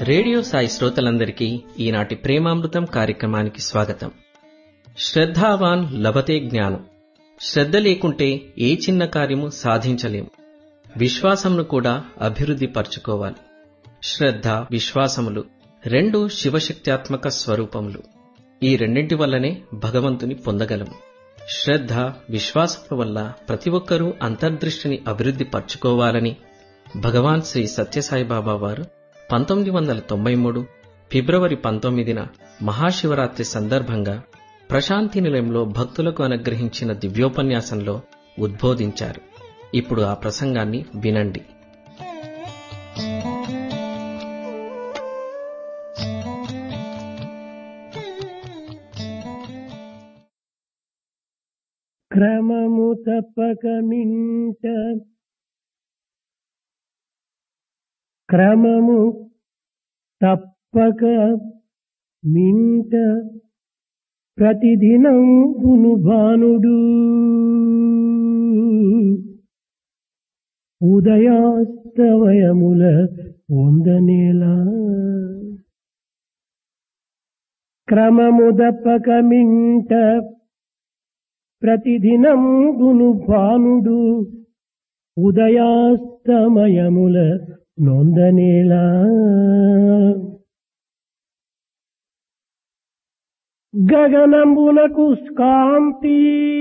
Radio Sai శ్రోతలందరికీ ఈనాటి ప్రేమామృతం కార్యక్రమానికి స్వాగతం శ్రద్ధావాన్ లభతే జ్ఞానం శ్రద్ధ లేకుంటే ఏ చిన్న కార్యము సాధించలేం విశ్వాసంను కూడా అభివృద్ధి పరచుకోవాలి శ్రద్ధ విశ్వాసములు రెండు శివశక్త్యాత్మక స్వరూపములు ఈ రెండింటి వల్లనే భగవంతుని పొందగలము శ్రద్ధ విశ్వాసముల వల్ల ప్రతి ఒక్కరూ అంతర్దృష్టిని అభివృద్ధి పరచుకోవాలని భగవాన్ శ్రీ సత్యసాయిబాబా వారు పంతొమ్మిది వందల తొంభై మూడు ఫిబ్రవరి పంతొమ్మిదిన మహాశివరాత్రి సందర్భంగా ప్రశాంతి నిలయంలో భక్తులకు అనుగ్రహించిన దివ్యోపన్యాసంలో ఉద్బోధించారు ఇప్పుడు ఆ ప్రసంగాన్ని వినండి క్రమము తప్పక మింట క్రమము తప్పక మింట ప్రతిదినం గునుభానుడు ఉదయాస్తవయముల వందనేలా క్రమము దప్పక మింట ప్రతిదినం గును భానుడు ఉదయాస్తమయముల నొందనేలా గగనంబునకు కాంతి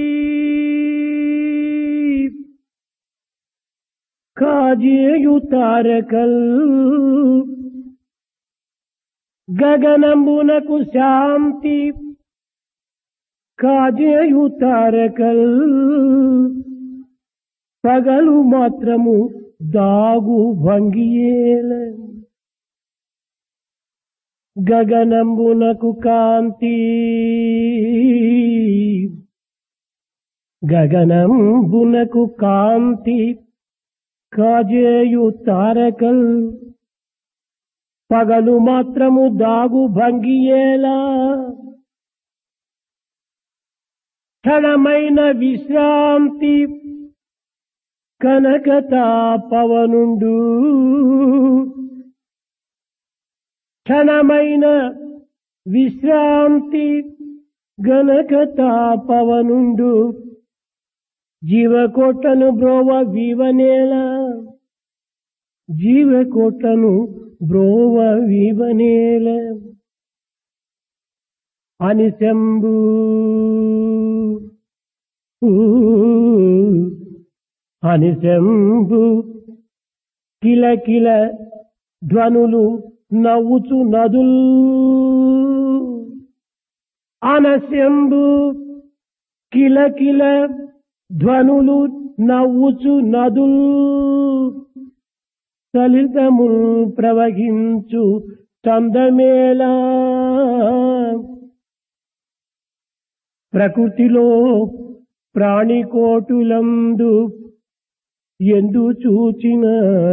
కాజేయు తారకల్ గగనంబునకు శాంతి కాజేయు తారకల్ పగలు మాత్రము దాగు భంగియేల గగనంబునకు కాంతి గగనంబునకు కాంతి కాజేయు తారకల్ పగలు మాత్రము దాగు భంగియేలా క్షణమైన విశ్రాంతి కనకతా పవనుండు క్షణమైన విశ్రాంతి గనకతా పవనుండు జీవకోటను బ్రోవ వీవనేల జీవకోటను బ్రోవ వీవనేల అనిశంభూ అనిశంభు కిల కిల ధ్వనులు నవ్వుచు నదుల్ అనశంభు కిల కిల ధ్వనులు నవ్వుచు నదుల్ సలితముల్ ప్రవహించు చందమేలా ప్రకృతిలో ప్రాణికోటులందు ఎందు చూచిన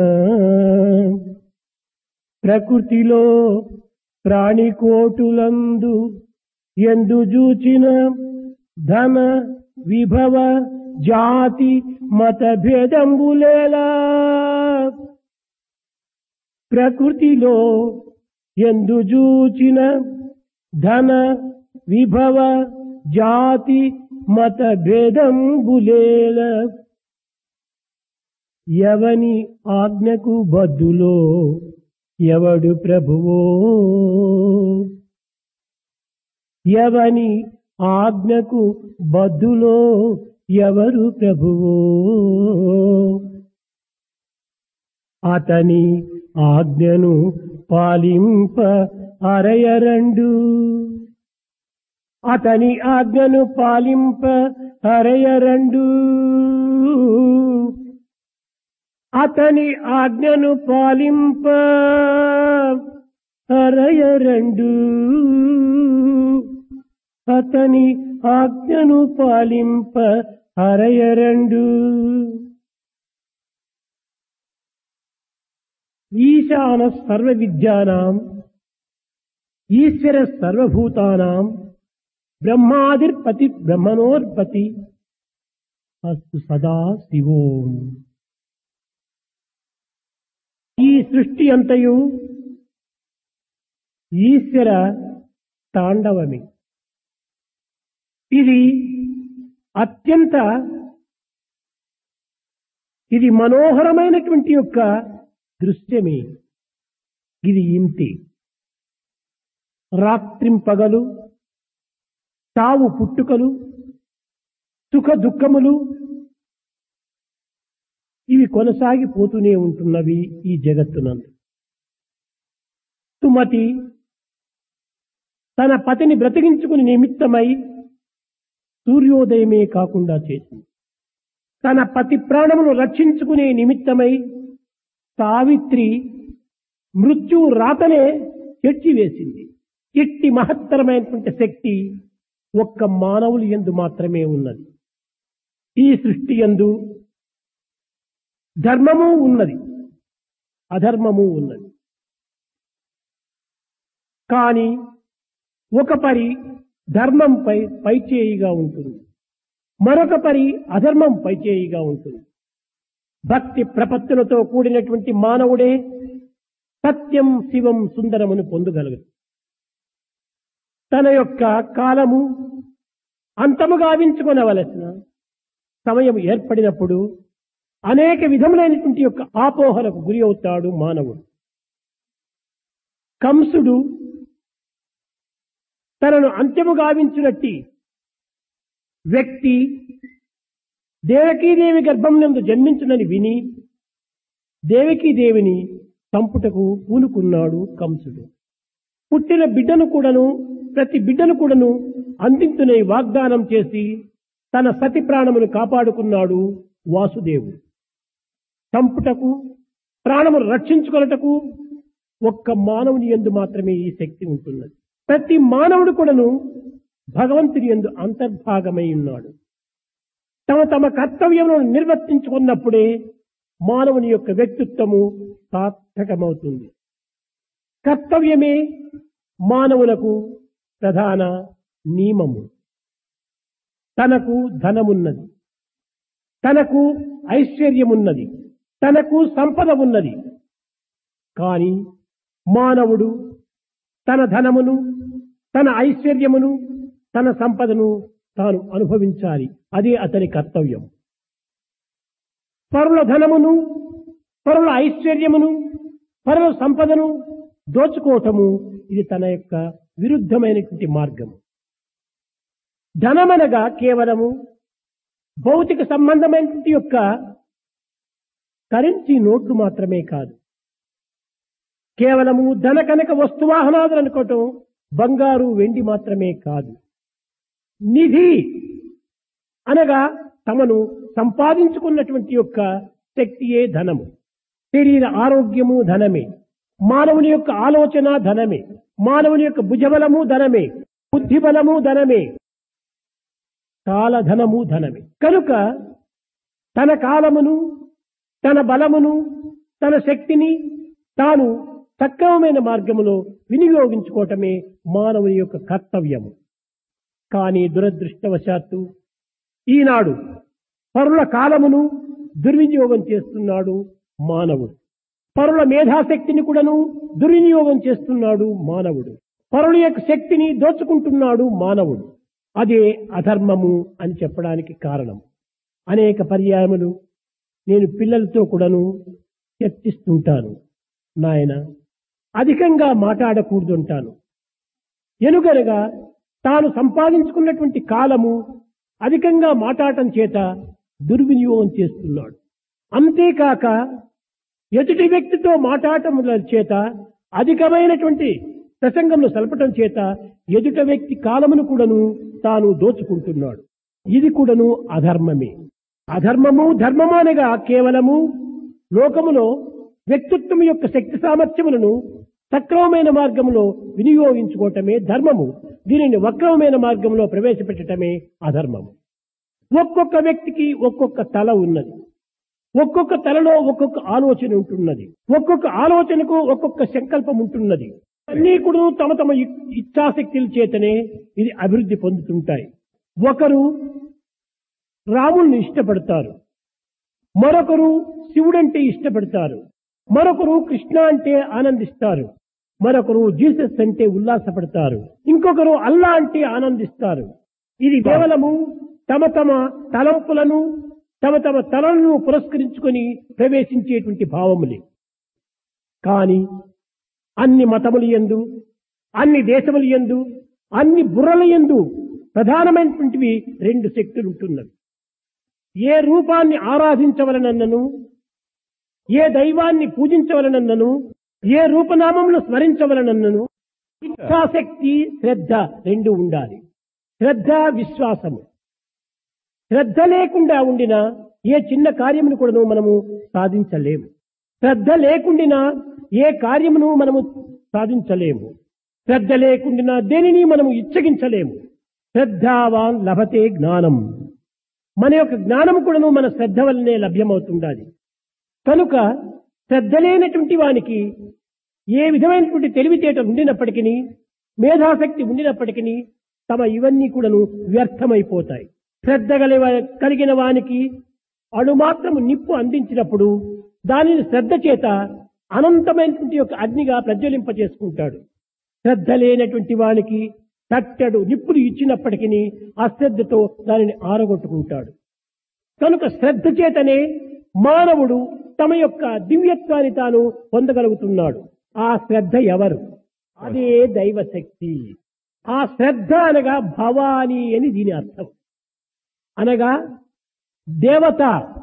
ప్రకృతిలో ప్రాణికోటులందు ఎందు చూచిన ధన విభవ జాతి మత భేదంబులేలా ప్రకృతిలో ఎందు చూచిన ధన విభవ జాతి మత భేదంబులేల ఎవని ఆజ్ఞకు బద్దులో ఎవడు ప్రభువో ఎవని ఆజ్ఞకు బద్దులో ఎవరు ప్రభువో అతని ఆజ్ఞను పాలింప అరయరండు అతని ఆజ్ఞను పాలింప అరయరండు అతని ఆజ్ఞను పాలింప అరయరండు అతని ఆజ్ఞను పాలింప అరయరండు ఈశాన సర్వ విద్యానాం ఈశ్వర సర్వభూతానాం బ్రహ్మాదిర్పతి బ్రహ్మణోర్పతి అస్తు సదా శివోం ఈ సృష్టి అంతయు ఈశ్వర తాండవమే ఇది అత్యంత ఇది మనోహరమైనటువంటి యొక్క దృశ్యమే ఇది ఇంటి రాత్రింపగలు తావు పుట్టుకలు సుఖ దుఃఖములు ఇవి కొనసాగిపోతూనే ఉంటున్నవి ఈ జగత్తునందు సుమతి తన పతిని బ్రతికించుకుని నిమిత్తమై సూర్యోదయమే కాకుండా చేసింది తన పతి ప్రాణమును రక్షించుకునే నిమిత్తమై సావిత్రి మృత్యు రాతనే చెట్టివేసింది ఇట్టి మహత్తరమైనటువంటి శక్తి ఒక్క మానవులు ఎందు మాత్రమే ఉన్నది ఈ సృష్టి యందు ధర్మము ఉన్నది అధర్మము ఉన్నది కానీ ఒక పరి ధర్మంపై పైచేయిగా ఉంటుంది మరొక పరి అధర్మం పైచేయిగా ఉంటుంది భక్తి ప్రపత్తులతో కూడినటువంటి మానవుడే సత్యం శివం సుందరమును పొందగలదు తన యొక్క కాలము అంతము గావించుకొనవలసిన సమయం ఏర్పడినప్పుడు అనేక విధములైనటువంటి యొక్క ఆపోహలకు గురి అవుతాడు మానవుడు కంసుడు తనను అంత్యము గావించినట్టి వ్యక్తి దేవకీదేవి గర్భం నందు జన్మించునని విని దేవకీదేవిని చంపుటకు పూనుకున్నాడు కంసుడు పుట్టిన బిడ్డను కూడాను ప్రతి బిడ్డను కూడాను అందించునే వాగ్దానం చేసి తన సతి ప్రాణమును కాపాడుకున్నాడు వాసుదేవుడు చంపుటకు ప్రాణమును రక్షించుకొనటకు ఒక్క మానవుని ఎందు మాత్రమే ఈ శక్తి ఉంటున్నది ప్రతి మానవుడు కూడాను భగవంతుని ఎందు అంతర్భాగమై ఉన్నాడు తమ తమ కర్తవ్యములను నిర్వర్తించుకున్నప్పుడే మానవుని యొక్క వ్యక్తిత్వము సార్థకమవుతుంది కర్తవ్యమే మానవులకు ప్రధాన నియమము తనకు ధనమున్నది తనకు ఐశ్వర్యమున్నది తనకు సంపద ఉన్నది కాని మానవుడు తన ధనమును తన ఐశ్వర్యమును తన సంపదను తాను అనుభవించాలి అదే అతని కర్తవ్యం పరుల ధనమును పరుల ఐశ్వర్యమును పరుల సంపదను దోచుకోవటము ఇది తన యొక్క విరుద్ధమైనటువంటి మార్గం ధనమనగా కేవలము భౌతిక సంబంధమైనటువంటి యొక్క కరెన్సీ నోట్లు మాత్రమే కాదు కేవలము ధన కనక వస్తువాహనాదులు అనుకోవటం బంగారు వెండి మాత్రమే కాదు నిధి అనగా తమను సంపాదించుకున్నటువంటి యొక్క శక్తియే ధనము శరీర ఆరోగ్యము ధనమే మానవుని యొక్క ఆలోచన ధనమే మానవుని యొక్క భుజబలము ధనమే బుద్ధిబలము ధనమే కాలధనము ధనమే కనుక తన కాలమును తన బలమును తన శక్తిని తాను సక్రమమైన మార్గములో వినియోగించుకోవటమే మానవుని యొక్క కర్తవ్యము కానీ దురదృష్టవశాత్తు ఈనాడు పరుల కాలమును దుర్వినియోగం చేస్తున్నాడు మానవుడు పరుల మేధాశక్తిని కూడాను దుర్వినియోగం చేస్తున్నాడు మానవుడు పరుల యొక్క శక్తిని దోచుకుంటున్నాడు మానవుడు అదే అధర్మము అని చెప్పడానికి కారణం అనేక పర్యాయములు నేను పిల్లలతో కూడాను చర్చిస్తుంటాను నాయన అధికంగా మాట్లాడకూడదు అంటాను ఎనుగనగా తాను సంపాదించుకున్నటువంటి కాలము అధికంగా మాట్లాడటం చేత దుర్వినియోగం చేస్తున్నాడు అంతేకాక ఎదుటి వ్యక్తితో మాట్లాడటం చేత అధికమైనటువంటి ప్రసంగంలో సలపటం చేత ఎదుట వ్యక్తి కాలమును కూడాను తాను దోచుకుంటున్నాడు ఇది కూడాను అధర్మమే అధర్మము ధర్మము అనగా కేవలము లోకములో వ్యక్తిత్వం యొక్క శక్తి సామర్థ్యములను సక్రమమైన మార్గంలో వినియోగించుకోవటమే ధర్మము దీనిని వక్రమైన మార్గంలో ప్రవేశపెట్టడమే అధర్మము ఒక్కొక్క వ్యక్తికి ఒక్కొక్క తల ఉన్నది ఒక్కొక్క తలలో ఒక్కొక్క ఆలోచన ఉంటున్నది ఒక్కొక్క ఆలోచనకు ఒక్కొక్క సంకల్పం ఉంటున్నది అన్నీ కూడా తమ తమ ఇచ్ఛాశక్తుల చేతనే ఇది అభివృద్ధి పొందుతుంటాయి ఒకరు రాముల్ని ఇష్టపడతారు మరొకరు శివుడంటే ఇష్టపడతారు మరొకరు కృష్ణ అంటే ఆనందిస్తారు మరొకరు జీసస్ అంటే ఉల్లాసపడతారు ఇంకొకరు అల్లా అంటే ఆనందిస్తారు ఇది కేవలము తమ తమ తలంపులను తమ తమ తలలను పురస్కరించుకొని ప్రవేశించేటువంటి భావములే కాని అన్ని మతములు ఎందు అన్ని దేశములు ఎందు అన్ని బుర్రల ఎందు ప్రధానమైనటువంటివి రెండు శక్తులు ఉంటున్నవి ఏ రూపాన్ని ఆరాధించవలనన్నను ఏ దైవాన్ని పూజించవలనన్నను ఏ రూపనామములు స్మరించవలనన్నను ఇచ్ఛాశక్తి శ్రద్ధ రెండు ఉండాలి శ్రద్ధ విశ్వాసము శ్రద్ధ లేకుండా ఉండిన ఏ చిన్న కార్యమును కూడా మనము సాధించలేము శ్రద్ధ లేకుండినా ఏ కార్యమును మనము సాధించలేము శ్రద్ధ లేకుండినా దేనిని మనము ఇచ్చగించలేము శ్రద్ధావాన్ లభతే జ్ఞానం మన యొక్క జ్ఞానము కూడాను మన శ్రద్ధ వల్లనే లభ్యమవుతుండాలి కనుక శ్రద్ధ లేనటువంటి వానికి ఏ విధమైనటువంటి తెలివితేటలు ఉండినప్పటికీ మేధాశక్తి ఉండినప్పటికీ తమ ఇవన్నీ కూడాను వ్యర్థమైపోతాయి శ్రద్ధ గల- కలిగిన వానికి అణుమాత్రము నిప్పు అందించినప్పుడు దానిని శ్రద్ధ చేత అనంతమైనటువంటి యొక్క అగ్నిగా ప్రజ్వలింప చేసుకుంటాడు శ్రద్ధ లేనటువంటి వానికి తట్టడు నిప్పులు ఇచ్చినప్పటికీ అశ్రద్ధతో దానిని ఆరగొట్టుకుంటాడు కనుక శ్రద్ధ చేతనే మానవుడు తమ యొక్క దివ్యత్వాన్ని తాను పొందగలుగుతున్నాడు ఆ శ్రద్ధ ఎవరు అదే దైవశక్తి ఆ శ్రద్ధ అనగా భవాని అని దీని అర్థం అనగా దేవత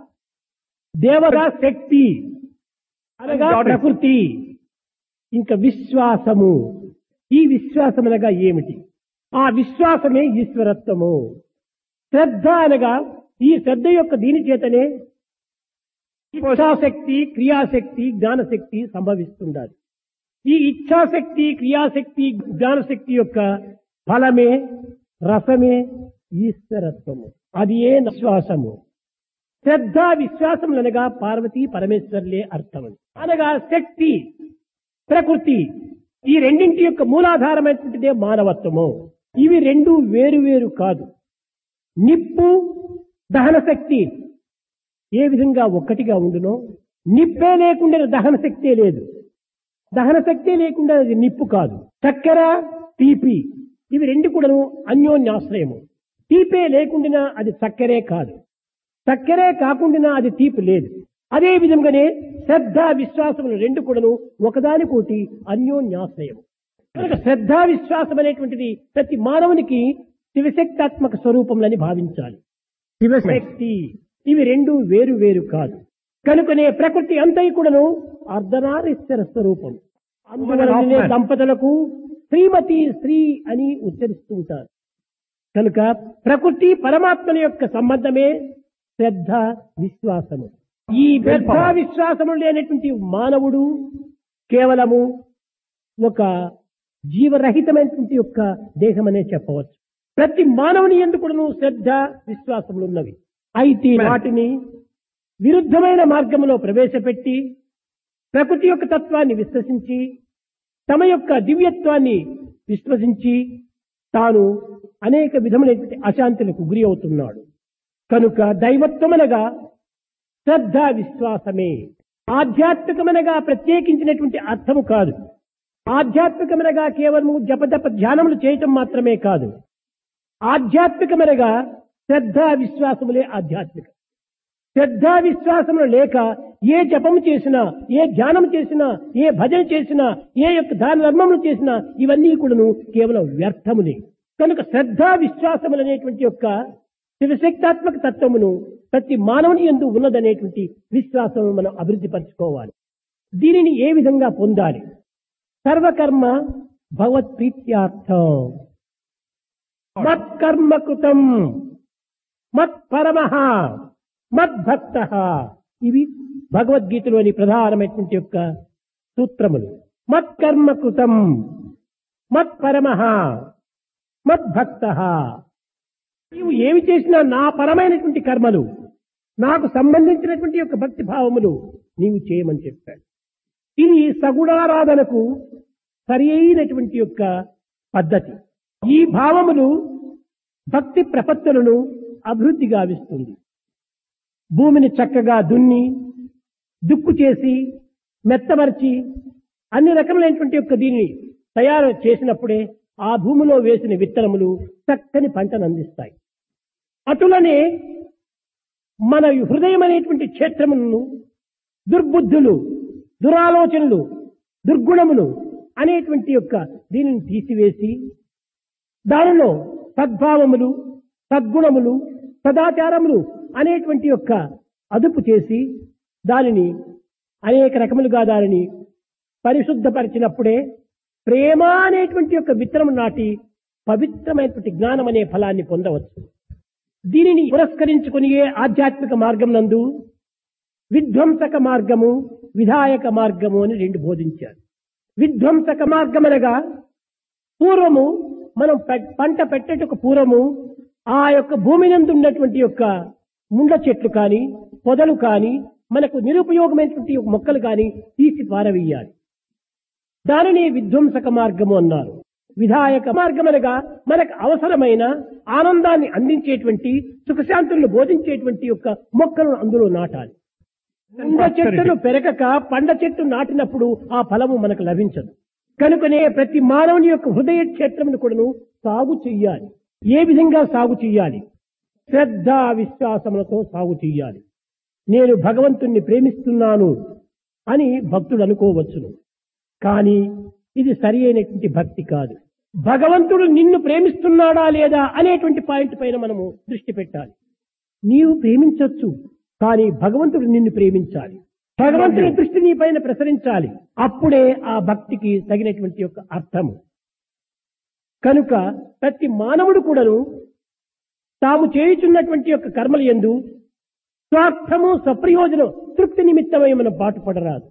దేవత శక్తి అనగా ప్రకృతి ఇంకా విశ్వాసము ఈ విశ్వాసం అనగా ఏమిటి ఆ విశ్వాసమే ఈశ్వరత్వము శ్రద్ధ అనగా ఈ శ్రద్ధ యొక్క దీని చేతనే ఇచ్ఛాశక్తి క్రియాశక్తి జ్ఞానశక్తి సంభవిస్తుండాలి ఈ ఇచ్ఛాశక్తి క్రియాశక్తి జ్ఞానశక్తి యొక్క ఫలమే రసమే ఈశ్వరత్వము అది ఏ విశ్వాసము శ్రద్ధ విశ్వాసములు అనగా పార్వతీ పరమేశ్వర్లే అర్థం అనగా శక్తి ప్రకృతి ఈ రెండింటి యొక్క మూలాధారమైనటువంటిదే మానవత్వము ఇవి రెండు వేరు వేరు కాదు నిప్పు దహన శక్తి ఏ విధంగా ఒక్కటిగా ఉండునో నిప్పే లేకుండా దహన శక్తే లేదు దహన శక్తే లేకుండా అది నిప్పు కాదు చక్కెర తీపి ఇవి రెండు కూడాను అన్యోన్యాశ్రయము తీపే లేకుండా అది చక్కెరే కాదు చక్కెరే కాకుండా అది తీపి లేదు అదే విధంగానే శ్రద్ధ విశ్వాసములు రెండు కూడాను ఒకదానికోటి అన్యోన్యాశ్రయం కనుక శ్రద్ధ విశ్వాసం అనేటువంటిది ప్రతి మానవునికి శివశక్తాత్మక స్వరూపములని భావించాలి శివశక్తి ఇవి రెండు వేరు వేరు కాదు కనుకనే ప్రకృతి అంతై కూడాను అర్ధనారీశ్వర స్వరూపం అందువలననే దంపతులకు శ్రీమతి స్త్రీ అని ఉచ్చరిస్తుంటారు కనుక ప్రకృతి పరమాత్మల యొక్క సంబంధమే శ్రద్ధ విశ్వాసము ఈ శ్రద్ధ విశ్వాసము లేనటువంటి మానవుడు కేవలము ఒక జీవరహితమైనటువంటి యొక్క దేహమనే చెప్పవచ్చు ప్రతి మానవుని ఎందుకును శ్రద్ధ విశ్వాసములు ఉన్నవి అయితే వాటిని విరుద్ధమైన మార్గంలో ప్రవేశపెట్టి ప్రకృతి యొక్క తత్వాన్ని విశ్వసించి తమ యొక్క దివ్యత్వాన్ని విశ్వసించి తాను అనేక విధములైనటువంటి అశాంతులకు గురి అవుతున్నాడు కనుక దైవత్వమనగా శ్రద్ధ విశ్వాసమే ఆధ్యాత్మికమనగా ప్రత్యేకించినటువంటి అర్థము కాదు ఆధ్యాత్మికమనగా కేవలము జపజప ధ్యానములు చేయటం మాత్రమే కాదు ఆధ్యాత్మికమనగా శ్రద్ధ విశ్వాసములే ఆధ్యాత్మిక శ్రద్ధ విశ్వాసములు లేక ఏ జపము చేసినా ఏ ధ్యానం చేసినా ఏ భజన చేసినా ఏ యొక్క దాన ధర్మములు చేసినా ఇవన్నీ కూడాను కేవలం వ్యర్థములే కనుక శ్రద్ధ విశ్వాసములు అనేటువంటి యొక్క శివశక్తాత్మక తత్వమును ప్రతి మానవుని ఎందు ఉన్నదనేటువంటి విశ్వాసం మనం అభివృద్ధి పరచుకోవాలి దీనిని ఏ విధంగా పొందాలి సర్వకర్మ భగవత్ప్రీత్యార్థం మత్కర్మ కృతం మత్ పరమ మద్భక్త ఇవి భగవద్గీతలోని ప్రధానమైనటువంటి యొక్క సూత్రములు మత్కర్మ కృతం మత్ పరమ మద్భక్త నీవు ఏమి చేసినా నా పరమైనటువంటి కర్మలు నాకు సంబంధించినటువంటి యొక్క భక్తి భావములు నీవు చేయమని చెప్పాడు ఇది సగుణారాధనకు సరి అయినటువంటి యొక్క పద్ధతి ఈ భావములు భక్తి ప్రపత్తులను అభివృద్ధి గావిస్తుంది భూమిని చక్కగా దున్ని దుక్కు చేసి మెత్తమర్చి అన్ని రకములైనటువంటి యొక్క దీన్ని తయారు చేసినప్పుడే ఆ భూమిలో వేసిన విత్తనములు చక్కని పంటను అందిస్తాయి అటులనే మన హృదయం అనేటువంటి క్షేత్రములను దుర్బుద్ధులు దురాలోచనలు దుర్గుణములు అనేటువంటి యొక్క దీనిని తీసివేసి దానిలో సద్భావములు సద్గుణములు సదాచారములు అనేటువంటి యొక్క అదుపు చేసి దానిని అనేక రకములుగా దానిని పరిశుద్ధపరిచినప్పుడే ప్రేమ అనేటువంటి యొక్క విత్తనం నాటి పవిత్రమైనటువంటి జ్ఞానం అనే ఫలాన్ని పొందవచ్చు దీనిని పురస్కరించుకుని ఆధ్యాత్మిక మార్గం నందు విధ్వంసక మార్గము విధాయక మార్గము అని రెండు బోధించారు విధ్వంసక మార్గం అనగా పూర్వము మనం పె- పంట పెట్టేటకు పూర్వము ఆ యొక్క భూమి నందు ఉన్నటువంటి యొక్క ముండ్ల చెట్లు కాని పొదలు కాని మనకు నిరుపయోగమైనటువంటి మొక్కలు కాని తీసి పారవేయాలి దానిని విధ్వంసక మార్గము అన్నారు విధాయక మార్గం అనగా మనకు అవసరమైన ఆనందాన్ని అందించేటువంటి సుఖశాంతులను బోధించేటువంటి యొక్క మొక్కలను అందులో నాటాలి పండ చెట్టును పెరగక పండ చెట్టు నాటినప్పుడు ఆ ఫలము మనకు లభించదు కనుకనే ప్రతి మానవుని యొక్క హృదయ క్షేత్రమును కూడాను సాగు చెయ్యాలి ఏ విధంగా సాగు చెయ్యాలి శ్రద్ధ విశ్వాసములతో సాగు చెయ్యాలి నేను భగవంతుణ్ణి ప్రేమిస్తున్నాను అని భక్తుడు అనుకోవచ్చును కానీ ఇది సరి అయినటువంటి భక్తి కాదు భగవంతుడు నిన్ను ప్రేమిస్తున్నాడా లేదా అనేటువంటి పాయింట్ పైన మనము దృష్టి పెట్టాలి నీవు ప్రేమించొచ్చు కానీ భగవంతుడు నిన్ను ప్రేమించాలి భగవంతుని దృష్టి నీ పైన ప్రసరించాలి అప్పుడే ఆ భక్తికి తగినటువంటి యొక్క అర్థము కనుక ప్రతి మానవుడు కూడాను తాము చేయుచున్నటువంటి యొక్క కర్మలు ఎందు స్వార్థము సప్రయోజనం తృప్తి నిమిత్తమై మనం పాటుపడరాదు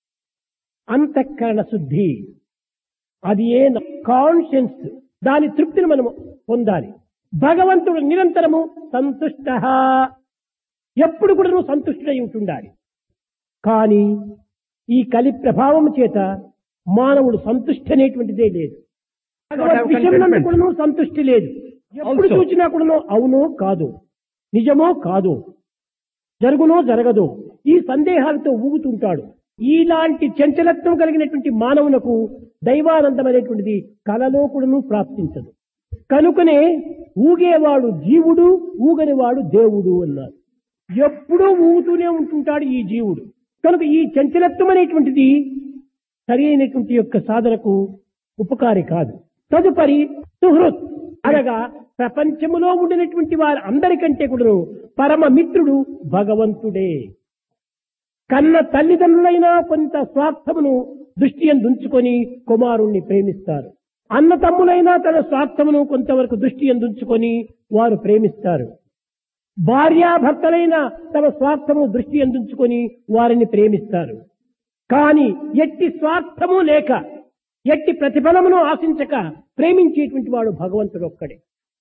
అంతఃకరణ శుద్ధి అది ఏ కాన్షియన్స్ దాని తృప్తిని మనం పొందాలి భగవంతుడు నిరంతరము సంతుష్ట ఎప్పుడు కూడా నువ్వు సంతుష్టుడై ఉంటుండాలి కానీ ఈ కలి ప్రభావం చేత మానవుడు సంతుష్టి అనేటువంటిదే లేదు భగవద్ విషయంలో కూడాను సంతుష్టి లేదు ఎప్పుడు Also. చూసినా కూడాను అవునో కాదు నిజమో కాదు జరుగునో జరగదో ఈ సందేహాలతో ఊగుతుంటాడు ఇలాంటి చంచలత్వం కలిగినటువంటి మానవునకు దైవానందం అనేటువంటిది కలలో కూడాను ప్రాప్తించదు కనుకనే ఊగేవాడు జీవుడు ఊగనివాడు దేవుడు అన్నారు ఎప్పుడూ ఊగుతూనే ఉంటుంటాడు ఈ జీవుడు కనుక ఈ చంచలత్వం అనేటువంటిది సరి అయినటువంటి యొక్క సాధనకు ఉపకారి కాదు తదుపరి సుహృత్ అనగా ప్రపంచములో ఉండినటువంటి వారి అందరికంటే కూడా పరమ మిత్రుడు భగవంతుడే కన్న తల్లిదండ్రులైనా కొంత స్వార్థమును దృష్టి ఎందుంచుకొని కుమారుణ్ణి ప్రేమిస్తారు అన్న తమ్ములైనా తన స్వార్థమును కొంతవరకు దృష్టి ఎందుంచుకొని వారు ప్రేమిస్తారు భార్యాభర్తలైన తమ స్వార్థము దృష్టి ఎందుంచుకొని వారిని ప్రేమిస్తారు కానీ ఎట్టి స్వార్థము లేక ఎట్టి ప్రతిఫలమును ఆశించక ప్రేమించేటువంటి వాడు భగవంతుడు ఒక్కడే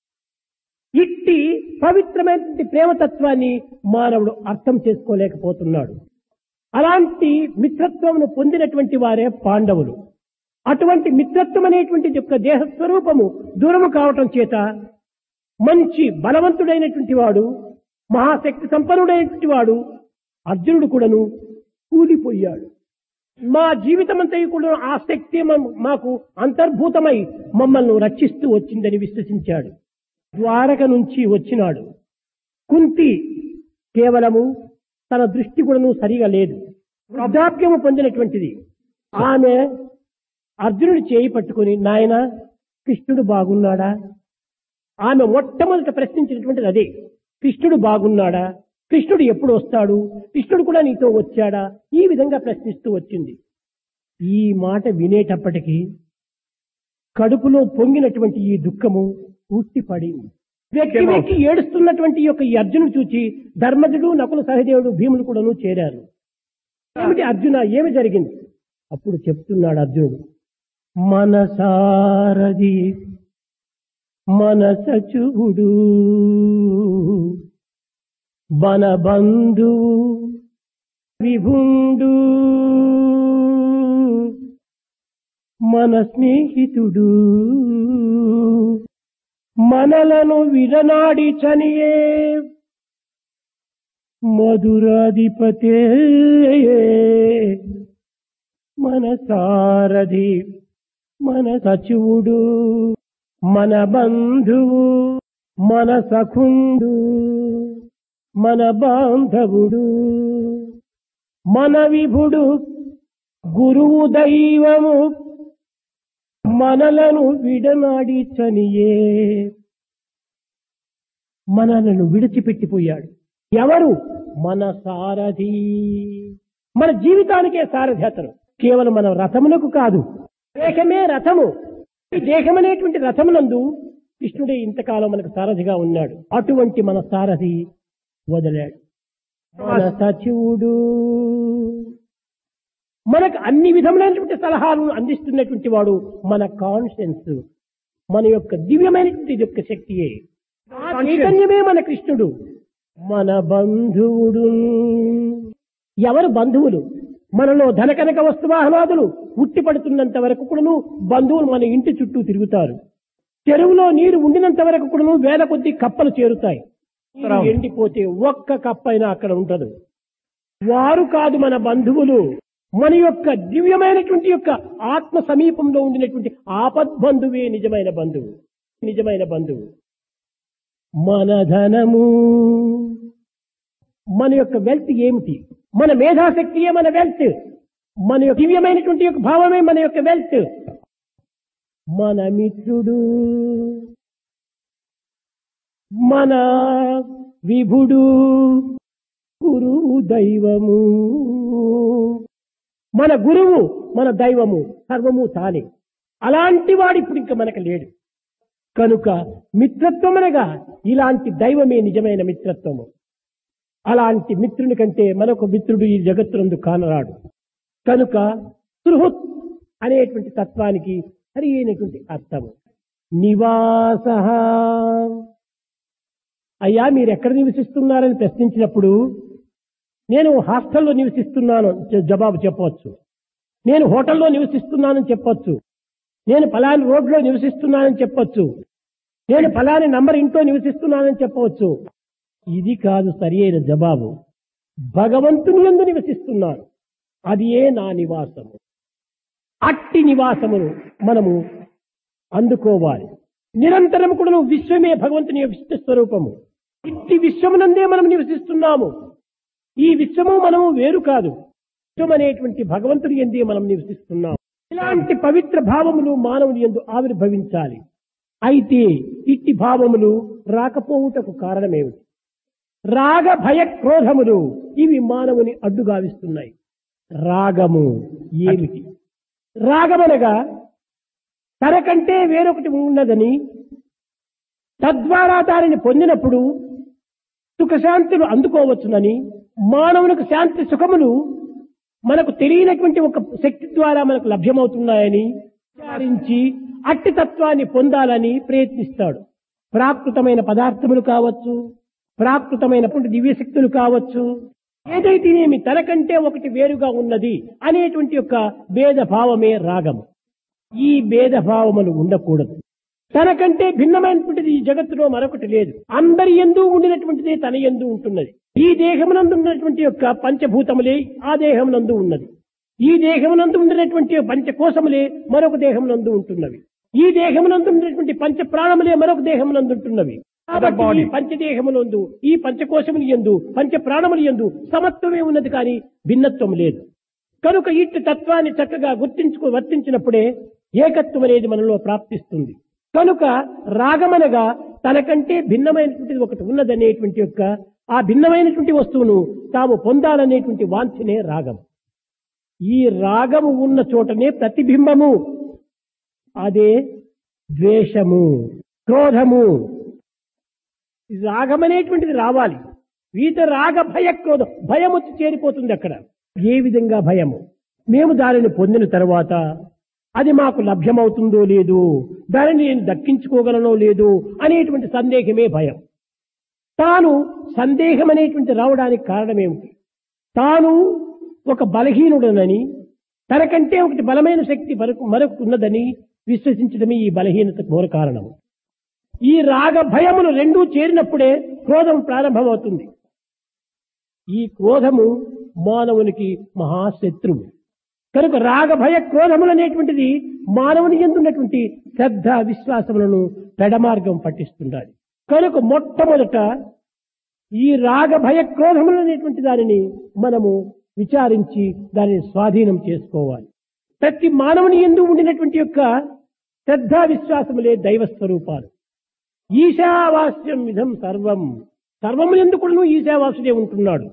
ఇట్టి పవిత్రమైనటువంటి ప్రేమతత్వాన్ని మానవుడు అర్థం చేసుకోలేకపోతున్నాడు అలాంటి మిత్రత్వమును పొందినటువంటి వారే పాండవులు అటువంటి మిత్రత్వం అనేటువంటి యొక్క దేహ స్వరూపము దూరము కావటం చేత మంచి బలవంతుడైనటువంటి వాడు మహాశక్తి సంపన్నుడైనటువంటి వాడు అర్జునుడు కూడాను కూలిపోయాడు మా జీవితమంతా కూడా ఆ శక్తి మమ్- మాకు అంతర్భూతమై మమ్మల్ని రక్షిస్తూ వచ్చిందని విశ్వసించాడు ద్వారక నుంచి వచ్చినాడు కుంతి కేవలము తన దృష్టి కూడాను సరిగా లేదు వృద్ధాప్యము పొందినటువంటిది ఆమె అర్జునుడి చేయి పట్టుకుని నాయన కృష్ణుడు బాగున్నాడా ఆమె మొట్టమొదట ప్రశ్నించినటువంటిది అదే కృష్ణుడు బాగున్నాడా కృష్ణుడు ఎప్పుడు వస్తాడు కృష్ణుడు కూడా నీతో వచ్చాడా ఈ విధంగా ప్రశ్నిస్తూ వచ్చింది ఈ మాట వినేటప్పటికీ కడుపులో పొంగినటువంటి ఈ దుఃఖము పూర్తి పడింది వ్యక్తి వ్యక్తి ఏడుస్తున్నటువంటి ఈ యొక్క ఈ అర్జునుడు చూచి ధర్మజుడు నకుల సహదేవుడు భీములు కూడాను చేరారు ఏమిటి అర్జున ఏమి జరిగింది అప్పుడు చెప్తున్నాడు అర్జునుడు మనసారది మనసచుడు బనబంధు విభుండు మన స్నేహితుడు మనలను విడనాడి చనియే మధురాధిపతే మన సారథి మన సచివుడు మన బంధువు మన సఖుండు మన బాంధవుడు మన విభుడు గురువు దైవము మనలను విడనాడి చనియే మనలను విడిచిపెట్టిపోయాడు ఎవరు మన సారథి మన జీవితానికే సారథి అతను కేవలం మన రథమునకు కాదు దేహమే రథము ఈ దేహం అనేటువంటి రథమునందు కృష్ణుడే ఇంతకాలం మనకు సారథిగా ఉన్నాడు అటువంటి మన సారథి వదిలాడు మన సచివుడు మనకు అన్ని విధములైనటువంటి సలహాలను అందిస్తున్నటువంటి వాడు మన కాన్షియన్స్ మన యొక్క దివ్యమైనటువంటి యొక్క శక్తియే ఆ చైతన్యమే మన కృష్ణుడు మన బంధువుడు ఎవరు బంధువులు మనలో ధనకనక వస్తువాహనాదులు ఉట్టి పడుతున్నంత వరకు కూడాను బంధువులు మన ఇంటి చుట్టూ తిరుగుతారు చెరువులో నీరు ఉండినంత వరకు కూడాను వేల కొద్ది కప్పలు చేరుతాయి నీరు ఎండిపోతే ఒక్క కప్పైనా అక్కడ ఉండదు వారు కాదు మన బంధువులు మన యొక్క దివ్యమైనటువంటి యొక్క ఆత్మ సమీపంలో ఉండినటువంటి ఆపద్బంధువే నిజమైన బంధువు నిజమైన బంధువు మన ధనము మన యొక్క వెల్త్ ఏమిటి మన మేధాశక్తియే మన వెల్త్ మన యొక్క దివ్యమైనటువంటి యొక్క భావమే మన యొక్క వెల్త్ మన మిత్రుడు మన విభుడు గురువు దైవము మన గురువు మన దైవము సర్వము తానే అలాంటి వాడు ఇప్పుడు ఇంకా మనకు లేడు కనుక మిత్రత్వం అనగా ఇలాంటి దైవమే నిజమైన మిత్రత్వము అలాంటి మిత్రుని కంటే మరొక మిత్రుడు ఈ జగత్తునందు కానరాడు కనుక సుహృత్ అనేటువంటి తత్వానికి సరి అయినటువంటి అర్థము నివాస అయ్యా మీరు ఎక్కడ నివసిస్తున్నారని ప్రశ్నించినప్పుడు నేను హాస్టల్లో నివసిస్తున్నాను జ- జవాబు చెప్పవచ్చు నేను హోటల్లో నివసిస్తున్నానని చెప్పొచ్చు నేను ఫలాని రోడ్లో నివసిస్తున్నానని చెప్పొచ్చు నేను ఫలాని నంబర్ ఇంట్లో నివసిస్తున్నానని చెప్పవచ్చు ఇది కాదు సరి అయిన జవాబు భగవంతుని ఎందు నివసిస్తున్నాను అది ఏ నా నివాసము అట్టి నివాసమును మనము అందుకోవాలి నిరంతరం కూడా విశ్వమే భగవంతుని యొక్క విశిష్ట స్వరూపము ఇట్టి విశ్వమునందే మనం నివసిస్తున్నాము ఈ విశ్వము మనము వేరు కాదు విశ్వం అనేటువంటి భగవంతుని ఎందే మనం నివసిస్తున్నాము ఇలాంటి పవిత్ర భావములు మానవుని ఎందు ఆవిర్భవించాలి అయితే ఇట్టి భావములు రాకపోవుటకు కారణమేమిటి రాగ భయ క్రోధములు ఇవి మానవుని అడ్డుగావిస్తున్నాయి రాగము ఏమిటి రాగమనగా తనకంటే వేరొకటి ఉన్నదని తద్వారా దానిని పొందినప్పుడు సుఖశాంతులు అందుకోవచ్చునని మానవునికి శాంతి సుఖములు మనకు తెలియనటువంటి ఒక శక్తి ద్వారా మనకు లభ్యమవుతున్నాయని విచారించి అట్టి తత్వాన్ని పొందాలని ప్రయత్నిస్తాడు ప్రాకృతమైన పదార్థములు కావచ్చు ప్రాకృతమైనటువంటి దివ్యశక్తులు కావచ్చు ఏదైతేనేమి తనకంటే ఒకటి వేరుగా ఉన్నది అనేటువంటి యొక్క భేదభావమే రాగము ఈ భేదభావములు ఉండకూడదు తనకంటే భిన్నమైనటువంటిది ఈ జగత్తులో మరొకటి లేదు అందరి ఎందు ఉండినటువంటిదే తన ఎందు ఉంటున్నది ఈ దేహమునందు ఉన్నటువంటి యొక్క పంచభూతములే ఆ దేహమునందు ఉన్నది ఈ దేహమునందు ఉండినటువంటి పంచకోశములే మరొక దేహమునందు ఉంటున్నవి ఈ దేహమునందు ఉన్నటువంటి పంచ ప్రాణములే మరొక దేహమునందు ఉంటున్నవి కాబట్టి ఈ పంచదేహములందు ఈ పంచకోశములు ఎందు పంచ ప్రాణములు ఎందు సమత్వమే ఉన్నది కానీ భిన్నత్వం లేదు కనుక ఇట్టి తత్వాన్ని చక్కగా గుర్తించుకు వర్తించినప్పుడే ఏకత్వం అనేది మనలో ప్రాప్తిస్తుంది కనుక రాగమనగా తనకంటే భిన్నమైనటువంటిది ఒకటి ఉన్నదనేటువంటి యొక్క ఆ భిన్నమైనటువంటి వస్తువును తాము పొందాలనేటువంటి వాంఛనే రాగం ఈ రాగము ఉన్న చోటనే ప్రతిబింబము అదే ద్వేషము క్రోధము ఈ రాగం అనేటువంటిది రావాలి వీట రాగ భయ క్రోధం భయం వచ్చి చేరిపోతుంది అక్కడ ఏ విధంగా భయము మేము దానిని పొందిన తర్వాత అది మాకు లభ్యమవుతుందో లేదో దానిని నేను దక్కించుకోగలనో లేదో అనేటువంటి సందేహమే భయం తాను సందేహం అనేటువంటి రావడానికి కారణమేమిటి తాను ఒక బలహీనుడనని తనకంటే ఒకటి బలమైన శక్తి మరొక మరొకటి ఉన్నదని విశ్వసించడమే ఈ బలహీనతకు మూల కారణము ఈ రాగ భయములు రెండూ చేరినప్పుడే క్రోధం ప్రారంభమవుతుంది ఈ క్రోధము మానవునికి మహాశత్రువు కనుక రాగ భయ క్రోధములు అనేటువంటిది మానవుని ఎందున్నటువంటి శ్రద్ధ విశ్వాసములను పెడమార్గం పట్టిస్తుండాలి కనుక మొట్టమొదట ఈ రాగ భయ క్రోధములు అనేటువంటి దానిని మనము విచారించి దానిని స్వాధీనం చేసుకోవాలి ప్రతి మానవుని ఎందు ఉండినటువంటి యొక్క శ్రద్ధా విశ్వాసములే దైవ స్వరూపాలు ఈశావాస్యం విధం సర్వం సర్వము ఎందుకు ఈశావాసుడే ఉంటున్నాడు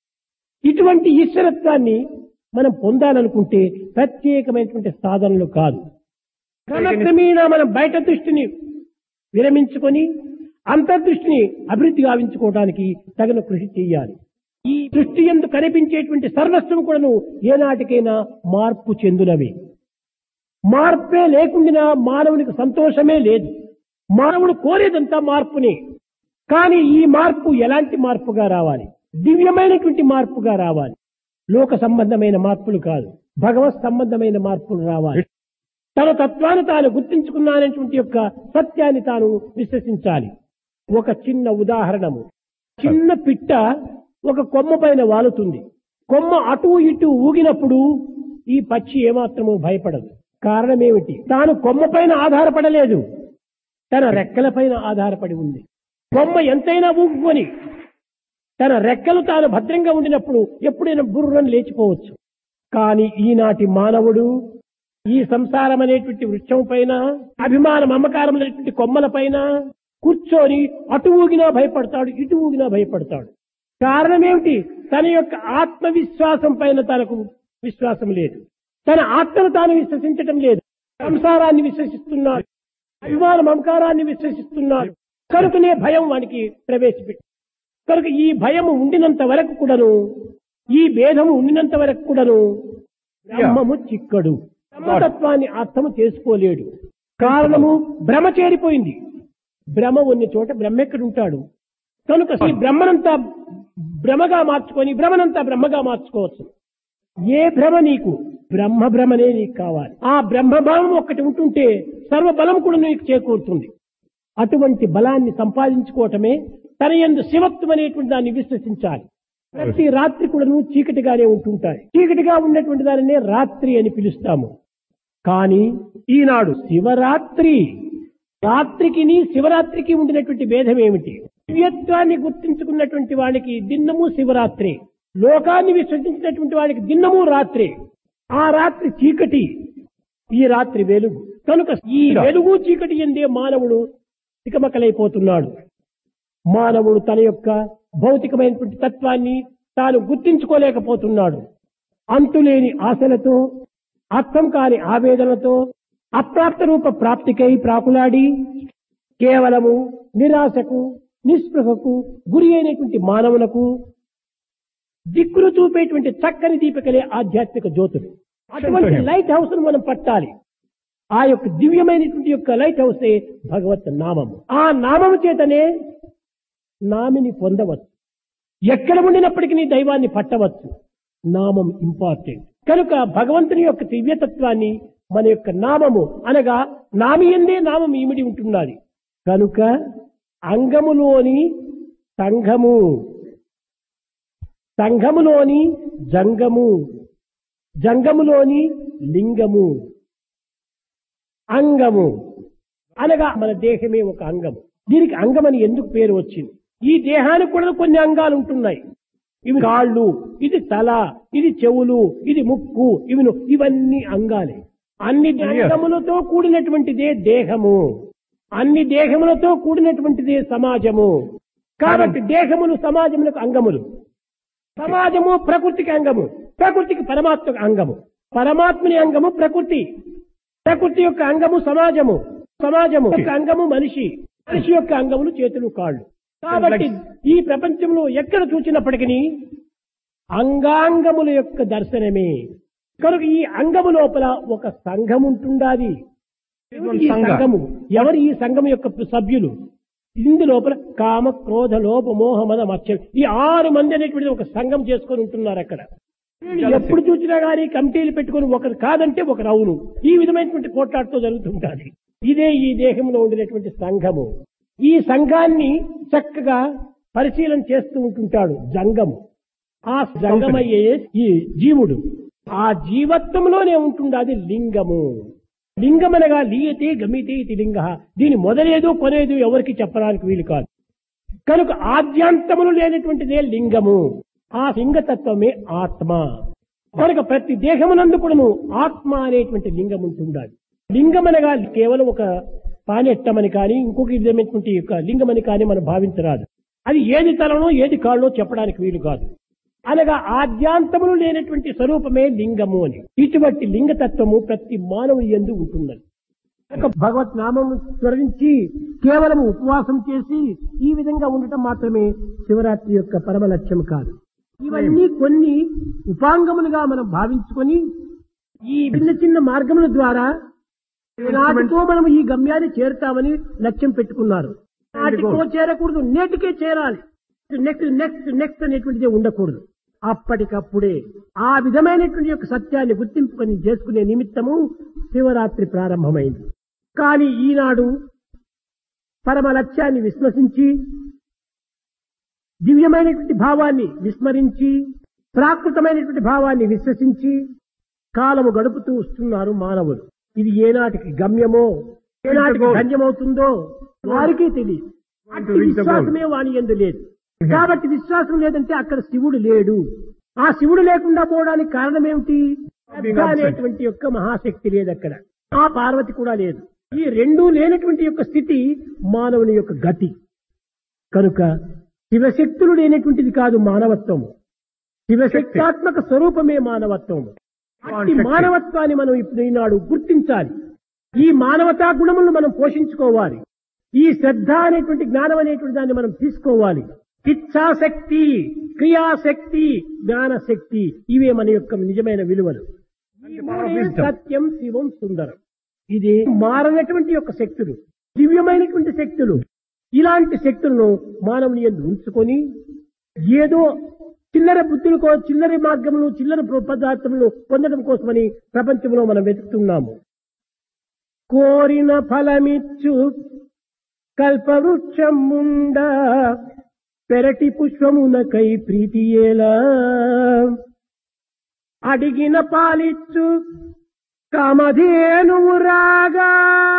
ఇటువంటి ఈశ్వరత్వాన్ని మనం పొందాలనుకుంటే ప్రత్యేకమైనటువంటి సాధనలు కాదు క్రమక్రమేణా మనం బయట దృష్టిని విరమించుకొని అంతర్దృష్టిని అభివృద్ధి గావించుకోవడానికి తగిన కృషి చేయాలి ఈ దృష్టి ఎందు కనిపించేటువంటి సర్వస్వం కూడాను ఏనాటికైనా మార్పు చెందునవి మార్పే లేకుండా మానవునికి సంతోషమే లేదు మానవుడు కోరేదంతా మార్పునే కానీ ఈ మార్పు ఎలాంటి మార్పుగా రావాలి దివ్యమైనటువంటి మార్పుగా రావాలి లోక సంబంధమైన మార్పులు కాదు భగవత్ సంబంధమైన మార్పులు రావాలి తన తత్వాన్ని తాను గుర్తించుకున్నానటువంటి యొక్క సత్యాన్ని తాను విశ్వసించాలి ఒక చిన్న ఉదాహరణము చిన్న పిట్ట ఒక కొమ్మ పైన వాలుతుంది కొమ్మ అటు ఇటు ఊగినప్పుడు ఈ పక్షి ఏమాత్రము భయపడదు కారణమేమిటి తాను కొమ్మ పైన ఆధారపడలేదు తన రెక్కల పైన ఆధారపడి ఉంది కొమ్మ ఎంతైనా ఊగుకొని తన రెక్కలు తాను భద్రంగా ఉండినప్పుడు ఎప్పుడైనా బుర్రను లేచిపోవచ్చు కానీ ఈనాటి మానవుడు ఈ సంసారం అనేటువంటి వృక్షం పైన అభిమాన మమకారం అనేటువంటి కొమ్మల పైన కూర్చొని అటు ఊగినా భయపడతాడు ఇటు ఊగినా భయపడతాడు కారణమేమిటి తన యొక్క ఆత్మవిశ్వాసం పైన తనకు విశ్వాసం లేదు తన ఆత్మను తాను విశ్వసించటం లేదు సంసారాన్ని విశ్వసిస్తున్నాడు అభిమాన మమకారాన్ని విశ్వసిస్తున్నాడు కనుకనే భయం వానికి ప్రవేశపెట్టి కనుక ఈ భయము ఉండినంత వరకు కూడాను ఈ భేదము ఉండినంత వరకు కూడాను బ్రహ్మము చిక్కడు బ్రహ్మతత్వాన్ని అర్థము చేసుకోలేడు కారణము భ్రమ చేరిపోయింది భ్రమ ఉన్న చోట బ్రహ్మ ఎక్కడుంటాడు కనుక ఈ బ్రహ్మనంతా భ్రమగా మార్చుకొని భ్రమనంతా బ్రహ్మగా మార్చుకోవచ్చు ఏ భ్రమ నీకు బ్రహ్మ భ్రమనే నీకు కావాలి ఆ బ్రహ్మభావం ఒక్కటి ఉంటుంటే సర్వబలం కూడా నీకు చేకూరుతుంది అటువంటి బలాన్ని సంపాదించుకోవటమే తన ఎందు శివత్వం అనేటువంటి దాన్ని విశ్వసించాలి ప్రతి రాత్రి కూడాను చీకటిగానే ఉంటుంటాయి చీకటిగా ఉన్నటువంటి దానినే రాత్రి అని పిలుస్తాము కానీ ఈనాడు శివరాత్రి రాత్రికి శివరాత్రికి ఉండినటువంటి భేదం ఏమిటి దివ్యత్వాన్ని గుర్తించుకున్నటువంటి వాడికి దిన్నము శివరాత్రి లోకాన్ని విశ్వసించినటువంటి వాడికి దిన్నము రాత్రి ఆ రాత్రి చీకటి ఈ రాత్రి వెలుగు కనుక ఈ వెలుగు చీకటి ఎందే మానవుడు తికమకలైపోతున్నాడు మానవుడు తన యొక్క భౌతికమైనటువంటి తత్వాన్ని తాను గుర్తించుకోలేకపోతున్నాడు అంతులేని ఆశలతో అర్థం కాని ఆవేదనతో అప్రాప్త రూప ప్రాప్తికై ప్రాకులాడి కేవలము నిరాశకు నిస్పృహకు గురి అయినటువంటి మానవులకు దిక్కులు చూపేటువంటి చక్కని దీపికలే ఆధ్యాత్మిక జ్యోతులు అటువంటి లైట్ హౌస్ ను మనం పట్టాలి ఆ యొక్క దివ్యమైనటువంటి యొక్క లైట్ హౌసే భగవత్ నామము ఆ నామము చేతనే నామిని పొందవచ్చు ఎక్కడ ఉండినప్పటికీ నీ దైవాన్ని పట్టవచ్చు నామం ఇంపార్టెంట్ కనుక భగవంతుని యొక్క దివ్యతత్వాన్ని మన యొక్క నామము అనగా నామి ఎందే నామం ఇమిడి ఉంటున్నది కనుక అంగములోని సంఘము సంఘములోని జంగము జంగములోని లింగము అంగము అనగా మన దేహమే ఒక అంగము దీనికి అంగమని ఎందుకు పేరు వచ్చింది ఈ దేహానికి కూడా కొన్ని అంగాలు ఉంటున్నాయి ఇవి కాళ్ళు ఇది తల ఇది చెవులు ఇది ముక్కు ఇవి ను- ఇవన్నీ అంగాలే అన్ని అంగములతో కూడినటువంటిదే దేహము అన్ని దేహములతో కూడినటువంటిదే సమాజము కాబట్టి దేహములు సమాజములకు అంగములు సమాజము ప్రకృతికి అంగము ప్రకృతికి పరమాత్మకు అంగము పరమాత్మని అంగము ప్రకృతి ప్రకృతి యొక్క అంగము సమాజము సమాజము యొక్క అంగము మనిషి మనిషి యొక్క అంగములు చేతులు కాళ్ళు కాబట్టి ఈ ప్రపంచంలో ఎక్కడ చూసినప్పటికీ అంగాంగముల యొక్క దర్శనమే కనుక ఈ అంగము లోపల ఒక సంఘం ఉంటుండాది ఎవరు ఈ సంఘము ఎవరు ఈ సంఘం యొక్క సభ్యులు ఇందు లోపల కామ క్రోధ లోప మోహ మద మత్స్యం ఈ ఆరు మంది అనేటువంటి ఒక సంఘం చేసుకొని ఉంటున్నారు అక్కడ వీళ్ళు ఎప్పుడు చూసినా గానీ కమిటీలు పెట్టుకొని ఒకరు కాదంటే ఒకరు అవును ఈ విధమైనటువంటి పోట్లాడుతూ జరుగుతుంటాది ఇదే ఈ దేహంలో ఉండినటువంటి సంఘము ఈ సంఘాన్ని చక్కగా పరిశీలన చేస్తూ ఉంటుంటాడు జంగము ఆ జంగమయ్యే ఈ జీవుడు ఆ జీవత్వంలోనే ఉంటుంది అది లింగము లింగమనగా లీయతే గమితే ఇది లింగ దీని మొదలేదో కొనేదో ఎవరికి చెప్పడానికి వీలు కాదు కనుక ఆద్యాంతములు లేనటువంటిదే లింగము ఆ లింగతత్వమే ఆత్మ కనుక ప్రతి దేహమునందు కూడాను ఆత్మ అనేటువంటి లింగం ఉంటుండాలి లింగమనగా కేవలం ఒక పానెట్టమని కానీ ఇంకొక విధమైనటువంటి యొక్క లింగమని కానీ మనం భావించరాదు అది ఏది తలనో ఏది కాళ్ళో చెప్పడానికి వీలు కాదు అనగా ఆద్యాంతములు లేనటువంటి స్వరూపమే లింగము అని ఇటువంటి లింగతత్వము ప్రతి మానవుని ఎందు ఉంటుందని ఒక భగవత్ నామం స్మరించి కేవలం ఉపవాసం చేసి ఈ విధంగా ఉండటం మాత్రమే శివరాత్రి యొక్క పరమ లక్ష్యం కాదు ఇవన్నీ కొన్ని ఉపాంగములుగా మనం భావించుకొని ఈ చిన్న చిన్న మార్గముల ద్వారా నాటితో మనం ఈ గమ్యాన్ని చేరుతామని లక్ష్యం పెట్టుకున్నారు నాటికో చేరకూడదు నేటికే చేరాలి నెక్స్ట్ నెక్స్ట్ నెక్స్ట్ అనేటువంటిది ఉండకూడదు అప్పటికప్పుడే ఆ విధమైనటువంటి యొక్క సత్యాన్ని గుర్తింపుకొని చేసుకునే నిమిత్తము శివరాత్రి ప్రారంభమైంది కానీ ఈనాడు పరమ లక్ష్యాన్ని విశ్వసించి దివ్యమైనటువంటి భావాన్ని విస్మరించి ప్రాకృతమైనటువంటి భావాన్ని విశ్వసించి కాలము గడుపుతూ వస్తున్నారు మానవులు ఇది ఏనాటికి గమ్యమో ఏనాటికి గమ్యమవుతుందో వారికే తెలియదు అట్టి విశ్వాసమే వాణి ఎందు లేదు కాబట్టి విశ్వాసం లేదంటే అక్కడ శివుడు లేడు ఆ శివుడు లేకుండా పోవడానికి కారణం ఏమిటి శ్రద్ధ అనేటువంటి యొక్క మహాశక్తి లేదు అక్కడ ఆ పార్వతి కూడా లేదు ఈ రెండూ లేనటువంటి యొక్క స్థితి మానవుని యొక్క గతి కనుక శివశక్తులు లేనటువంటిది కాదు మానవత్వము శివశక్తాత్మక స్వరూపమే మానవత్వము అట్టి మానవత్వాన్ని మనం ఇప్పుడు ఈనాడు గుర్తించాలి ఈ మానవతా గుణములను మనం పోషించుకోవాలి ఈ శ్రద్ధ అనేటువంటి జ్ఞానం అనేటువంటి దాన్ని మనం తీసుకోవాలి ఇచ్ఛాశక్తి క్రియాశక్తి జ్ఞానశక్తి ఇవే మన యొక్క నిజమైన విలువలు ఈ మూడే సత్యం శివం సుందరం ఇది మారనటువంటి యొక్క శక్తులు దివ్యమైనటువంటి శక్తులు ఇలాంటి శక్తులను మానవుని ఎందు ఉంచుకొని ఏదో చిల్లర బుద్ధులకో చిల్లర మార్గములు చిల్లర పదార్థములు పొందడం కోసమని ప్రపంచంలో మనం వెతుకుతున్నాము కోరిన ఫలమిచ్చు కల్పవృక్షముండ పెరటి పుష్పమునకై ప్రీతియేలా అడిగిన పాలిచ్చు కామధేనువు రాగా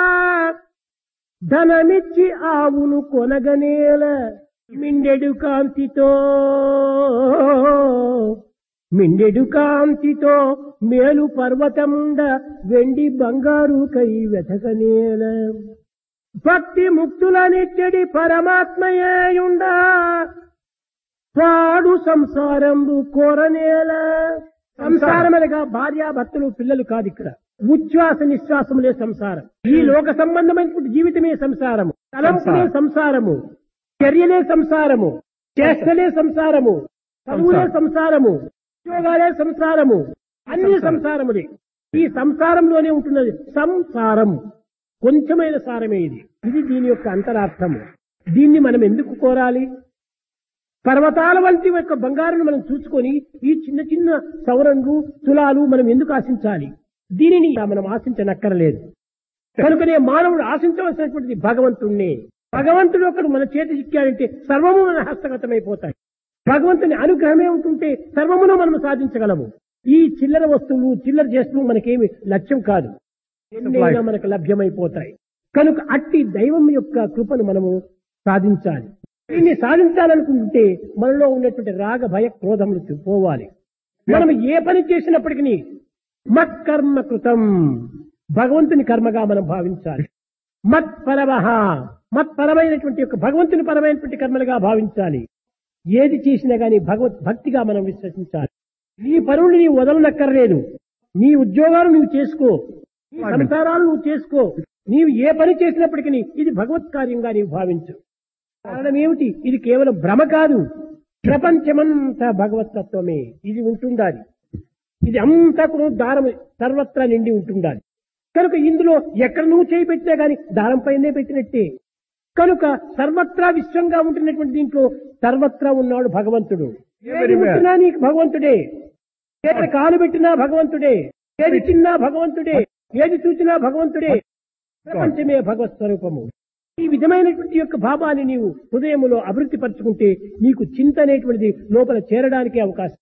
ధనమిచ్చి ఆవును కొనగనేల మిండెడు కాంతితో మిండెడు కాంతితో మేలు పర్వతముండ వెండి బంగారు కై వెతకనేల భక్తి ముక్తులనిచ్చడి పరమాత్మయేయుండ పాడు సంసారంబు కోరనేల సంసారం అనగా భార్యాభర్తలు పిల్లలు కాదు ఇక్కడ ఉచ్ఛ్వాస నిశ్వాసములే సంసారం ఈ లోక సంబంధమైనటువంటి జీవితమే సంసారము తలంపులే సంసారము చర్యలే సంసారము చేష్టలే సంసారము చదువులే సంసారము ఉద్యోగాలే సంసారము అన్ని సంసారములే ఈ సంసారంలోనే ఉంటున్నది సంసారం కొంచెమైన సారమే ఇది ఇది దీని యొక్క అంతరార్థము దీన్ని మనం ఎందుకు కోరాలి పర్వతాల వంటి యొక్క బంగారును మనం చూసుకొని ఈ చిన్న చిన్న సౌరంగు తులాలు మనం ఎందుకు ఆశించాలి దీనిని మనం ఆశించనక్కరలేదు కనుకనే మానవుడు ఆశించవలసినటువంటిది భగవంతుణ్ణి భగవంతుడు ఒకడు మన చేతి చిక్కాడంటే సర్వము మన హస్తగతమైపోతాయి భగవంతుని అనుగ్రహమే ఉంటుంటే సర్వమును మనం సాధించగలము ఈ చిల్లర వస్తువులు చిల్లర చేస్తువు మనకేమి లక్ష్యం కాదు ఎన్నైనా మనకు లభ్యమైపోతాయి కనుక అట్టి దైవం యొక్క కృపను మనము సాధించాలి దీన్ని సాధించాలనుకుంటే మనలో ఉన్నటువంటి రాగ భయ క్రోధములు పోవాలి మనం ఏ పని చేసినప్పటికీ మత్కర్మ కృతం భగవంతుని కర్మగా మనం భావించాలి మత్పరమహ మత్పరమైనటువంటి యొక్క భగవంతుని పరమైనటువంటి కర్మలుగా భావించాలి ఏది చేసినా గాని భగవత్ భక్తిగా మనం విశ్వసించాలి నీ పనులు నీవు వదలనక్కర్లేదు నీ ఉద్యోగాలు నువ్వు చేసుకో నీ సంసారాలు నువ్వు చేసుకో నీవు ఏ పని చేసినప్పటికీ ఇది భగవత్ కార్యంగా నీవు భావించు కారణం ఏమిటి ఇది కేవలం భ్రమ కాదు ప్రపంచమంతా భగవతత్వమే ఇది ఉంటుండాలి ఇది అంతా కూడా దారం సర్వత్రా నిండి ఉంటుండాలి కనుక ఇందులో ఎక్కడ నువ్వు చేయి పెట్టినా గాని దారం పైనే పెట్టినట్టే కనుక సర్వత్రా విశ్వంగా ఉంటున్నటువంటి దీంట్లో సర్వత్రా ఉన్నాడు భగవంతుడు ఏది ముట్టినా నీకు భగవంతుడే ఏది కాలు పెట్టినా భగవంతుడే ఏది తిన్నా భగవంతుడే ఏది చూసినా భగవంతుడే ప్రపంచమే భగవత్ స్వరూపము ఈ విధమైనటువంటి యొక్క భావాన్ని నీవు హృదయములో అభివృద్ధి పరచుకుంటే నీకు చింత అనేటువంటిది లోపల చేరడానికి అవకాశం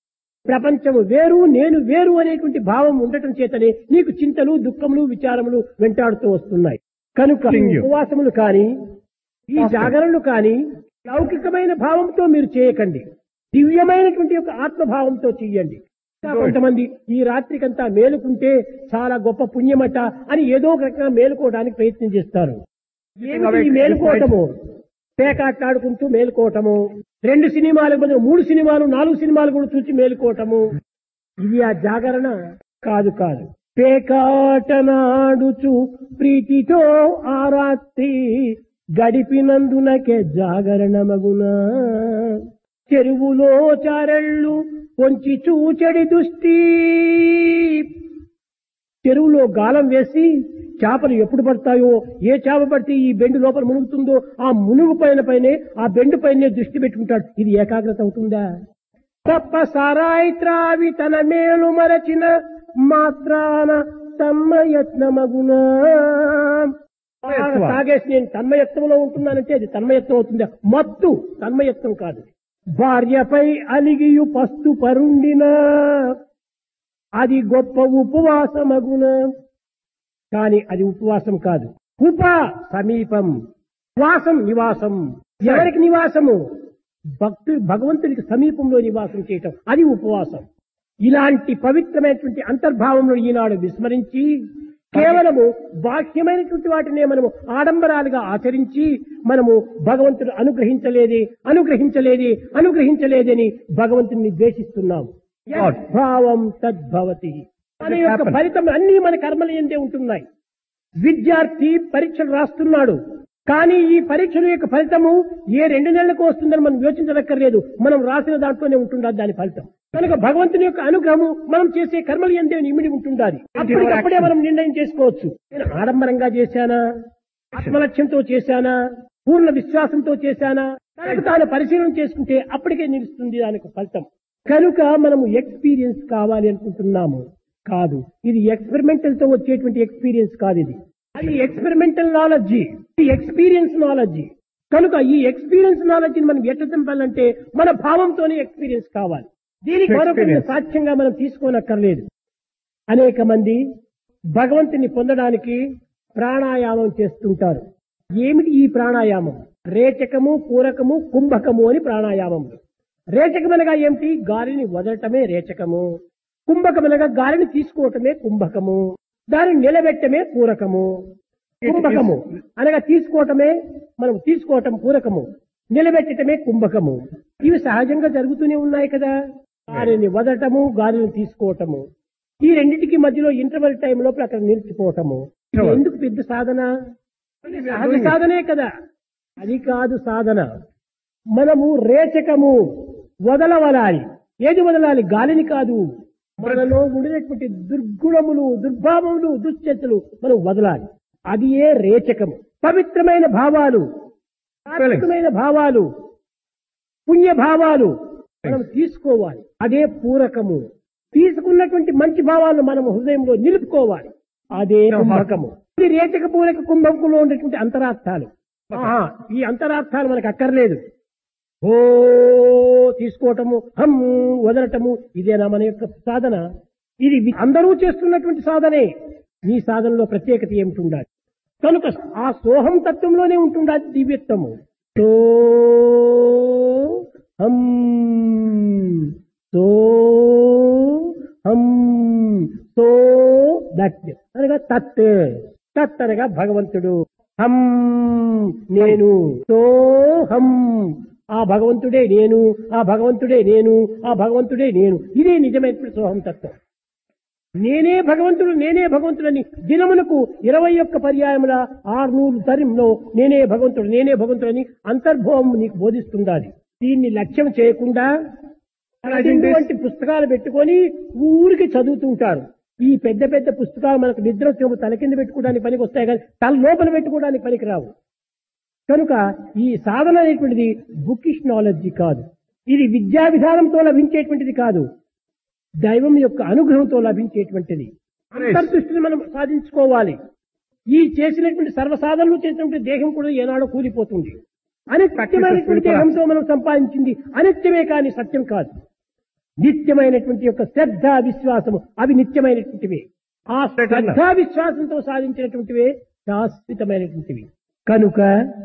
ప్రపంచము వేరు నేను వేరు అనేటువంటి భావం ఉండటం చేతనే నీకు చింతలు దుఃఖములు విచారములు వెంటాడుతూ వస్తున్నాయి కనుక Sting you. ఉపవాసములు కాని ఈ Stop it. జాగరణలు కాని లౌకికమైన భావంతో మీరు చేయకండి దివ్యమైనటువంటి యొక్క ఆత్మభావంతో చెయ్యండి ఇంకా Good. కొంతమంది ఈ రాత్రికంతా మేలుకుంటే చాలా గొప్ప పుణ్యమట అని ఏదో ఒక రకంగా మేలుకోవడానికి ప్రయత్నం చేస్తారు ఏమిటి ఈ మేలుకోవటము పేకాట్లాడుకుంటూ మేలుకోవటము రెండు సినిమాలకు బదులు మూడు సినిమాలు నాలుగు సినిమాలు కూడా చూసి మేలుకోవటము ఇది ఆ జాగరణ కాదు కాదు పేకాటనాడుచు ప్రీతితో ఆ రాత్రి గడిపినందునకే జాగరణ మగునా చెరువులో చారెళ్ళు పొంచి చూచడి దుష్టి చెరువులో గాలం వేసి చేపలు ఎప్పుడు పడతాయో ఏ చేప పడితే ఈ బెండు లోపల మునుగుతుందో ఆ మునుగు పైన పైనే ఆ బెండు పైనే దృష్టి పెట్టుకుంటాడు ఇది ఏకాగ్రత అవుతుందా తప్ప సారాయి త్రావి తన మేలు మరచిన మాత్రాన తన్మయత్నమగునా బాగా తాగేసి నేను తన్మయత్నంలో ఉంటున్నానంటే అది తన్మయత్నం అవుతుందా మత్తు తన్మయత్నం కాదు భార్యపై అలిగియు పస్తు పరుండినా అది గొప్ప ఉపవాసమగున కాని అది ఉపవాసం కాదు ఉప సమీపం వాసం నివాసం ఎవరికి నివాసము భక్తు భగవంతునికి సమీపంలో నివాసం చేయటం అది ఉపవాసం ఇలాంటి పవిత్రమైనటువంటి అంతర్భావంలో ఈనాడు విస్మరించి కేవలము బాహ్యమైనటువంటి వాటినే మనము ఆడంబరాలుగా ఆచరించి మనము భగవంతుడు అనుగ్రహించలేదే అనుగ్రహించలేదే అనుగ్రహించలేదని భగవంతుని ద్వేషిస్తున్నాము God. భావం తద్భవతి మన It యొక్క happened. ఫలితం అన్ని మన కర్మల ఎందే ఉంటున్నాయి విద్యార్థి పరీక్షలు రాస్తున్నాడు కానీ ఈ పరీక్షల యొక్క ఫలితము ఏ రెండు నెలలకు వస్తుందని మనం యోచించదక్కర్లేదు మనం రాసిన దాంట్లోనే ఉంటుండాలి దాని ఫలితం కనుక భగవంతుని యొక్క అనుగ్రహము మనం చేసే కర్మలు ఎందే ఇమిడి ఉంటుండాలి అప్పటికప్పుడే మనం నిర్ణయం చేసుకోవచ్చు నేను ఆడంబరంగా చేశానా ఆత్మలక్ష్యంతో చేశానా పూర్ణ విశ్వాసంతో చేశానా తనకు తాను పరిశీలన చేసుకుంటే అప్పటికే నిలుస్తుంది దానికి ఫలితం కనుక మనము ఎక్స్పీరియన్స్ కావాలి అనుకుంటున్నాము కాదు ఇది ఎక్స్పెరిమెంటల్ తో వచ్చేటువంటి ఎక్స్పీరియన్స్ కాదు ఇది అది ఎక్స్పెరిమెంటల్ నాలెడ్జి ఇది ఎక్స్పీరియన్స్ నాలెడ్జి కనుక ఈ ఎక్స్పీరియన్స్ నాలెడ్జ్ మనం ఎట్లా తెంపాలంటే మన భావంతోనే ఎక్స్పీరియన్స్ కావాలి దీనికి మరొకరిని Experience. సాక్ష్యంగా మనం తీసుకోనక్కర్లేదు అనేక మంది భగవంతుని పొందడానికి ప్రాణాయామం చేస్తుంటారు ఏమిటి ఈ ప్రాణాయామం రేచకము పూరకము కుంభకము అని ప్రాణాయామములు రేచకమనగా ఏమిటి గాలిని వదలటమే రేచకము కుంభకమనగా గాలిని తీసుకోవటమే కుంభకము దానిని నిలబెట్టమే పూరకము కుంభకము అనగా తీసుకోవటమే మనం తీసుకోవటం పూరకము నిలబెట్టటమే కుంభకము ఇవి సహజంగా జరుగుతూనే ఉన్నాయి కదా గాలిని వదలటము గాలిని తీసుకోవటము ఈ రెండింటికి మధ్యలో ఇంటర్వెల్ టైం లోపల అక్కడ నిలిచిపోవటము ఇది Interval. ఎందుకు పెద్ద సాధన ఇది సహజ సాధనే కదా అది కాదు సాధన మనము రేచకము వదలవలాలి ఏది వదలాలి గాలిని కాదు మనలో ఉండినటువంటి దుర్గుణములు దుర్భావములు దుశ్చతులు మనం వదలాలి అది ఏ రేచకము పవిత్రమైన భావాలు సాత్వికమైన భావాలు పుణ్య భావాలు మనం తీసుకోవాలి అదే పూరకము తీసుకున్నటువంటి మంచి భావాలను మనం హృదయంలో నిలుపుకోవాలి అదే No, కుంభకము ఇది రేచక పూరక కుంభకంలో ఉన్నటువంటి అంతరార్థాలు ఆహా, ఈ అంతరార్థాలు మనకు అక్కర్లేదు ఓ తీసుకోవటము హం వదలటము ఇదేనా మన యొక్క సాధన ఇది వి- అందరూ చేస్తున్నటువంటి సాధనే మీ సాధనలో ప్రత్యేకత ఏమిటి ఉండాలి కనుక ఆ సోహం తత్వంలోనే ఉంటుండాలి దివ్యత్వము సో హం సో హం సో దట్ అనగా తత్ తత్ అనగా భగవంతుడు హం నేను సో హం ఆ భగవంతుడే నేను ఆ భగవంతుడే నేను ఆ భగవంతుడే నేను ఇదే నిజమైనటువంటి సోహం తత్వం నేనే భగవంతుడు నేనే భగవంతుడని దినమునకు ఇరవై ఒక్క పర్యాయముల ఆరునూరు తరంలో నేనే భగవంతుడు నేనే భగవంతుడని అంతర్భవం నీకు బోధిస్తుండాలి దీన్ని లక్ష్యం చేయకుండా వంటి పుస్తకాలు పెట్టుకొని ఊరికి చదువుతుంటారు ఈ పెద్ద పెద్ద పుస్తకాలు మనకు నిద్ర వచ్చేప్పుడు తల కింద పెట్టుకోవడానికి పనికి వస్తాయి కానీ తల లోపల పెట్టుకోవడానికి పనికిరావు కనుక ఈ సాధన అనేటువంటిది బుకిష్ నాలెడ్జి కాదు ఇది విద్యా విధానంతో లభించేటువంటిది కాదు దైవం యొక్క అనుగ్రహంతో లభించేటువంటిది అంతర్దృష్టిని మనం సాధించుకోవాలి ఈ చేసినటువంటి సర్వసాధనలు చేసినటువంటి దేహం కూడా ఏనాడో కూలిపోతుంది అనిత్యమైనటువంటి దేహంతో మనం సంపాదించింది అనిత్యమే కానీ సత్యం కాదు నిత్యమైనటువంటి యొక్క శ్రద్ధ విశ్వాసము అవి నిత్యమైనటువంటివి ఆ శ్రద్ధ విశ్వాసంతో సాధించినటువంటివే శాశ్వతమైనటువంటివి కనుక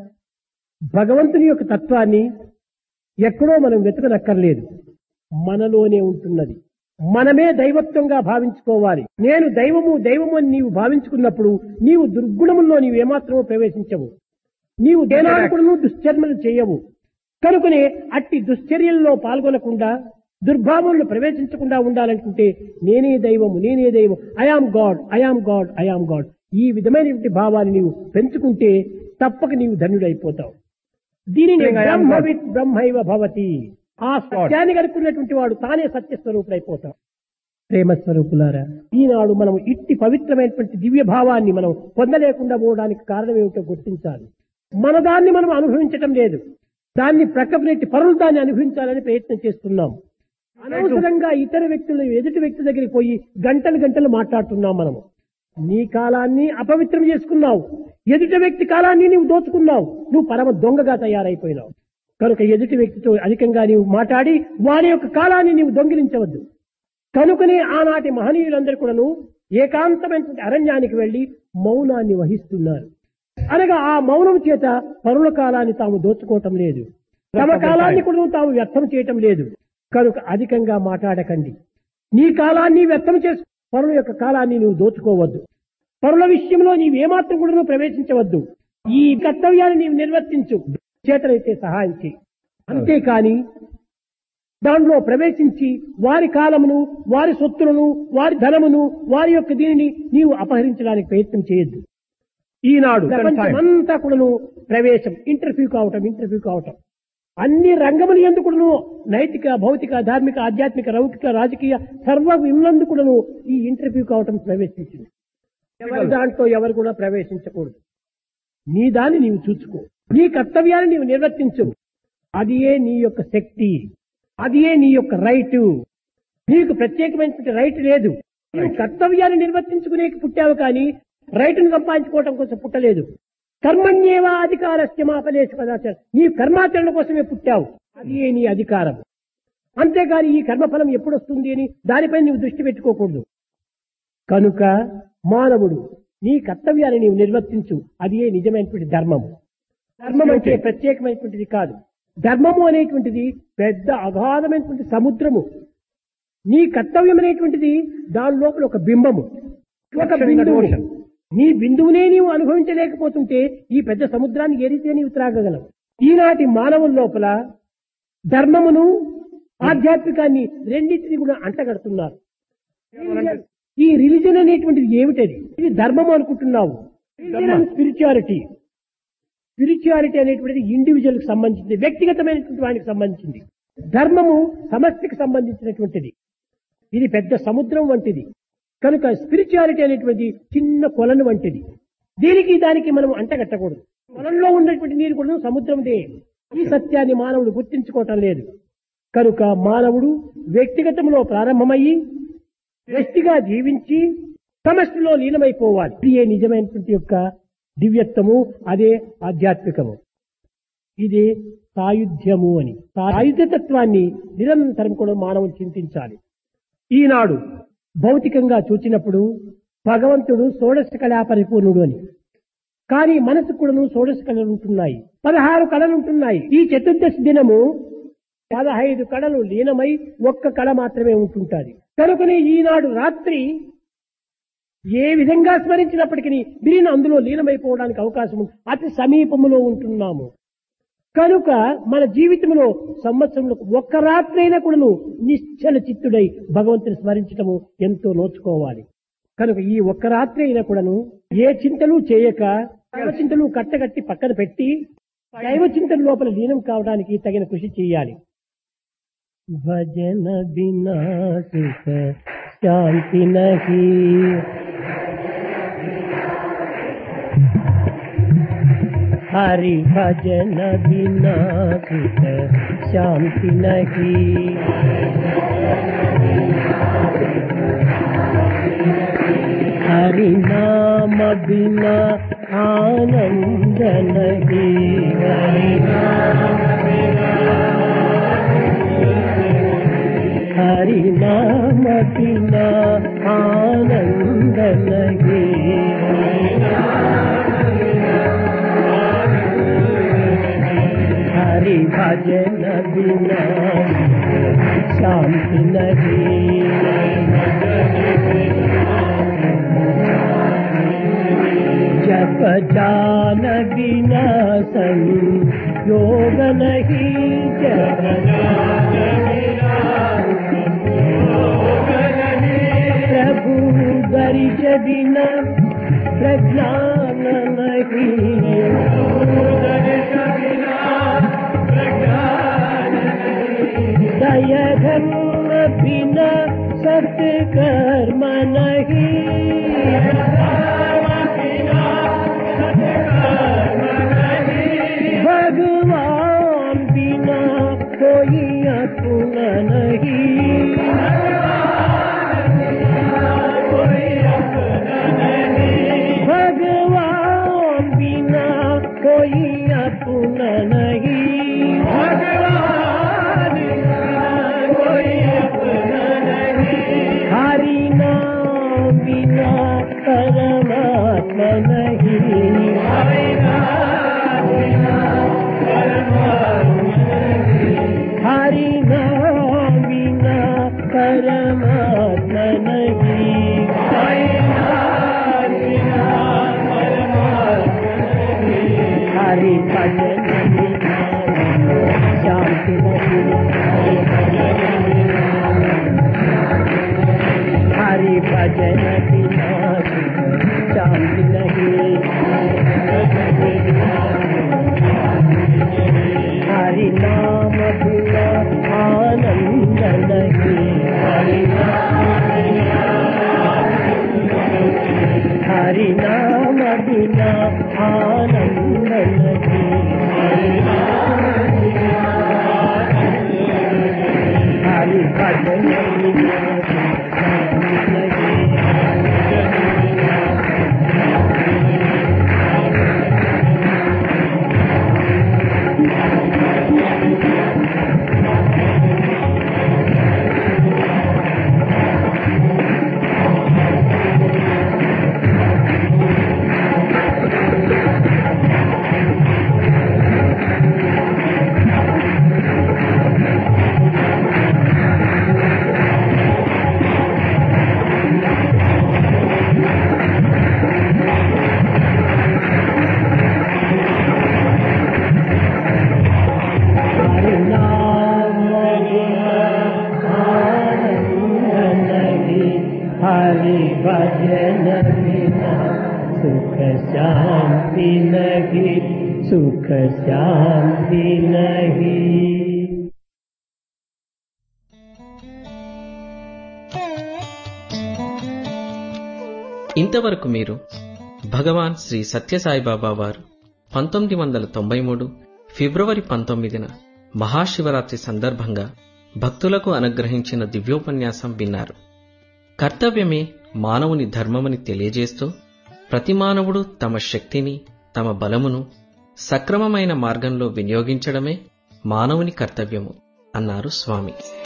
భగవంతుని యొక్క తత్వాన్ని ఎక్కడో మనం వెతకనక్కర్లేదు మనలోనే ఉంటున్నది మనమే దైవత్వంగా భావించుకోవాలి నేను దైవము దైవము అని నీవు భావించుకున్నప్పుడు నీవు దుర్గుణముల్లో నీవు ఏమాత్రమో ప్రవేశించవు నీవు దేనాడుకును దుశ్చర్మలు చేయవు కనుకనే అట్టి దుశ్చర్యల్లో పాల్గొనకుండా దుర్భావంలో ప్రవేశించకుండా ఉండాలనుకుంటే నేనే దైవము నేనే దైవం I am God I am God I am God ఈ విధమైనటువంటి భావాన్ని నీవు పెంచుకుంటే తప్పక నీవు ధన్యుడైపోతావు దీనిని I am God. బ్రహ్మవిత్ బ్రహ్మైవ భవతి ఆ సత్యాన్ని కనుక్కున్నటువంటి వాడు తానే సత్యస్వరూపుడైపోతాడు ప్రేమ స్వరూపులారా ఈనాడు మనం ఇట్టి పవిత్రమైనటువంటి దివ్య భావాన్ని మనం పొందలేకుండా పోవడానికి కారణం ఏమిటో గుర్తించాలి మన దాన్ని మనం అనుభవించటం లేదు దాన్ని ప్రక్కకు నెట్టి పరులు దాన్ని అనుభవించాలని ప్రయత్నం చేస్తున్నాం అనవసరంగా ఇతర వ్యక్తులు ఎదుటి వ్యక్తి దగ్గరికి పోయి గంటలు గంటలు మాట్లాడుతున్నాం మనము నీ కాలాన్ని అపవిత్రం చేసుకున్నావు ఎదుటి వ్యక్తి కాలాన్ని నీవు దోచుకున్నావు నువ్వు పరమ దొంగగా తయారైపోయినావు కనుక ఎదుటి వ్యక్తితో అధికంగా నీవు మాట్లాడి వారి యొక్క కాలాన్ని నీవు దొంగిలించవద్దు కనుకనే ఆనాటి మహనీయులందరూ కూడాను ఏకాంతమైనటువంటి అరణ్యానికి వెళ్లి మౌనాన్ని వహిస్తున్నారు అనగా ఆ మౌనం చేత పరుల కాలాన్ని తాము దోచుకోవటం లేదు తమ కాలాన్ని కూడా తాము వ్యర్థం చేయటం లేదు కనుక అధికంగా మాట్లాడకండి నీ కాలాన్ని వ్యర్థం చేసు పరుల యొక్క కాలాన్ని నువ్వు దోచుకోవద్దు పరుల విషయంలో నీవు ఏమాత్రం కూడా నువ్వు ప్రవేశించవద్దు ఈ కర్తవ్యాన్ని నీవు నిర్వర్తించు చేతనైతే సహాయం చేయి అంతేకాని దాంట్లో ప్రవేశించి వారి కాలమును వారి సొత్తులను వారి ధనమును వారి యొక్క దీనిని నీవు అపహరించడానికి ప్రయత్నం చేయొద్దు ఈనాడు ప్రపంచమంతా కూడాను ప్రవేశం ఇంటర్వ్యూ కావటం ఇంటర్వ్యూ కావటం అన్ని రంగములు ఎందుకును నైతిక భౌతిక ధార్మిక ఆధ్యాత్మిక లౌకిక రాజకీయ సర్వ విన్నందుకును ఈ ఇంటర్వ్యూ కావటం ప్రవేశించింది ఎవరి దాంట్లో ఎవరు కూడా ప్రవేశించకూడదు నీ దాన్ని నీవు చూసుకో నీ కర్తవ్యాన్ని నీవు నిర్వర్తించు అది ఏ నీ యొక్క శక్తి అది ఏ నీ యొక్క రైట్ నీకు ప్రత్యేకమైనటువంటి రైట్ లేదు నీవు కర్తవ్యాన్ని నిర్వర్తించుకునే పుట్టావు కానీ రైటును సంపాదించుకోవటం కోసం పుట్టలేదు కర్మణ్యేవా అధికారస్య మాపలేశ కదాచారం నీ కర్మాచరణ కోసమే పుట్టావు అది ఏ నీ అధికారం అంతేగాని ఈ కర్మఫలం ఎప్పుడు వస్తుంది అని దానిపై నీవు దృష్టి పెట్టుకోకూడదు కనుక మానవుడు నీ కర్తవ్యాన్ని నీవు నిర్వర్తించు అది ఏ నిజమైనటువంటి ధర్మము ధర్మం అంటే ప్రత్యేకమైనటువంటిది కాదు ధర్మము అనేటువంటిది పెద్ద అగాధమైనటువంటి సముద్రము నీ కర్తవ్యం అనేటువంటిది దాని లోపల ఒక బింబము ఒక బిందువు నీ బిందువునే నీవు అనుభవించలేకపోతుంటే ఈ పెద్ద సముద్రాన్ని ఏ రీతిగా నీవు త్రాగగలవు ఈనాటి మానవుల లోపల ధర్మమును ఆధ్యాత్మికాన్ని రెండింటిని కూడా అంటగడుతున్నారు ఈ రిలిజన్ అనేటువంటిది ఏమిటది ఇది ధర్మం అనుకుంటున్నావు స్పిరిచువాలిటీ స్పిరిచువాలిటీ అనేటువంటిది ఇండివిజువల్ కి సంబంధించింది వ్యక్తిగతమైనటువంటి వానికి సంబంధించింది ధర్మము సమష్టికి సంబంధించినటువంటిది ఇది పెద్ద సముద్రం వంటిది కనుక స్పిరిచువాలిటీ అనేటువంటి చిన్న కొలను వంటిది దీనికి దానికి మనం అంటగట్టకూడదు కొలంలో ఉన్నటువంటి నీరు కూడా సముద్రందే ఈ సత్యాన్ని మానవుడు గుర్తించుకోవటం లేదు కనుక మానవుడు వ్యక్తిగతంలో ప్రారంభమయ్యి వ్యక్తిగా జీవించి సమష్టిలో లీనమైపోవాలి ఇది ఏ నిజమైనటువంటి యొక్క దివ్యత్వము అదే ఆధ్యాత్మికము ఇది సాయుధ్యము అని సాయుధ్యతత్వాన్ని నిరంతరం కూడా మానవుడు చింతించాలి ఈనాడు భౌతికంగా చూచినప్పుడు భగవంతుడు షోడశ కళా పరిపూర్ణుడు అని కానీ మనసు కూడాను షోడశ కళలు ఉంటున్నాయి పదహారు కళలు ఉంటున్నాయి ఈ చతుర్దశి దినము పదహైదు కళలు లీనమై ఒక్క కళ మాత్రమే ఉంటుంటాది కనుకనే ఈనాడు రాత్రి ఏ విధంగా స్మరించినప్పటికీ మీరు అందులో లీనమైపోవడానికి అవకాశం ఉంది అతి సమీపములో ఉంటున్నాము కనుక మన జీవితంలో సంవత్సరంలో ఒక్క రాత్రైనా కూడాను నిశ్చల చిత్తుడై భగవంతుని స్మరించటము ఎంతో నోచుకోవాలి కనుక ఈ ఒక్క రాత్రి అయినా కూడాను ఏ చింతలు చేయక దైవ చింతలు కట్టగట్టి పక్కన పెట్టి దైవ చింతన లోపల లీనం కావడానికి తగిన కృషి చేయాలి భజన బినా సుఖ శాంతి నహి हरि भजन बिना सुख शांति नहीं हरि नाम बिना आनंद नहीं हरि बिना आनंद नहीं हरि भजन बिना शांति नहीं जप जान बिना संयोग नहीं जप प्रभु दरिज बिना प्रज्ञान नहीं दय धर्म बिना सत्य कर्म नहीं भगवान बिना कोई अपना नहीं भगवान बिना कोई अपना नहीं भगवान कोई अपना नहीं हरि नाम बिना परमात्मा नहीं हरि नाम बिना हरि नाम बिना परमात्मा नहीं हरि नाम बिना हरि भजन बिना शांति नहीं हरि भजन बिना शांति नहीं हरि नाम बिना आनंद नहीं हरि नाम बिना आनंद नहीं हरि भजन बिना शांति नहीं हरि नाम आनंद नहीं हरि भजन बिना सुख शांति नहीं सुख शांति नहीं ఇంతవరకు మీరు భగవాన్ శ్రీ సత్యసాయిబాబా వారు పంతొమ్మిది వందల తొంభై మూడు ఫిబ్రవరి పంతొమ్మిదిన మహాశివరాత్రి సందర్భంగా భక్తులకు అనుగ్రహించిన దివ్యోపన్యాసం విన్నారు కర్తవ్యమే మానవుని ధర్మమని తెలియజేస్తూ ప్రతి మానవుడు తమ శక్తిని తమ బలమును సక్రమమైన మార్గంలో వినియోగించడమే మానవుని కర్తవ్యము అన్నారు స్వామి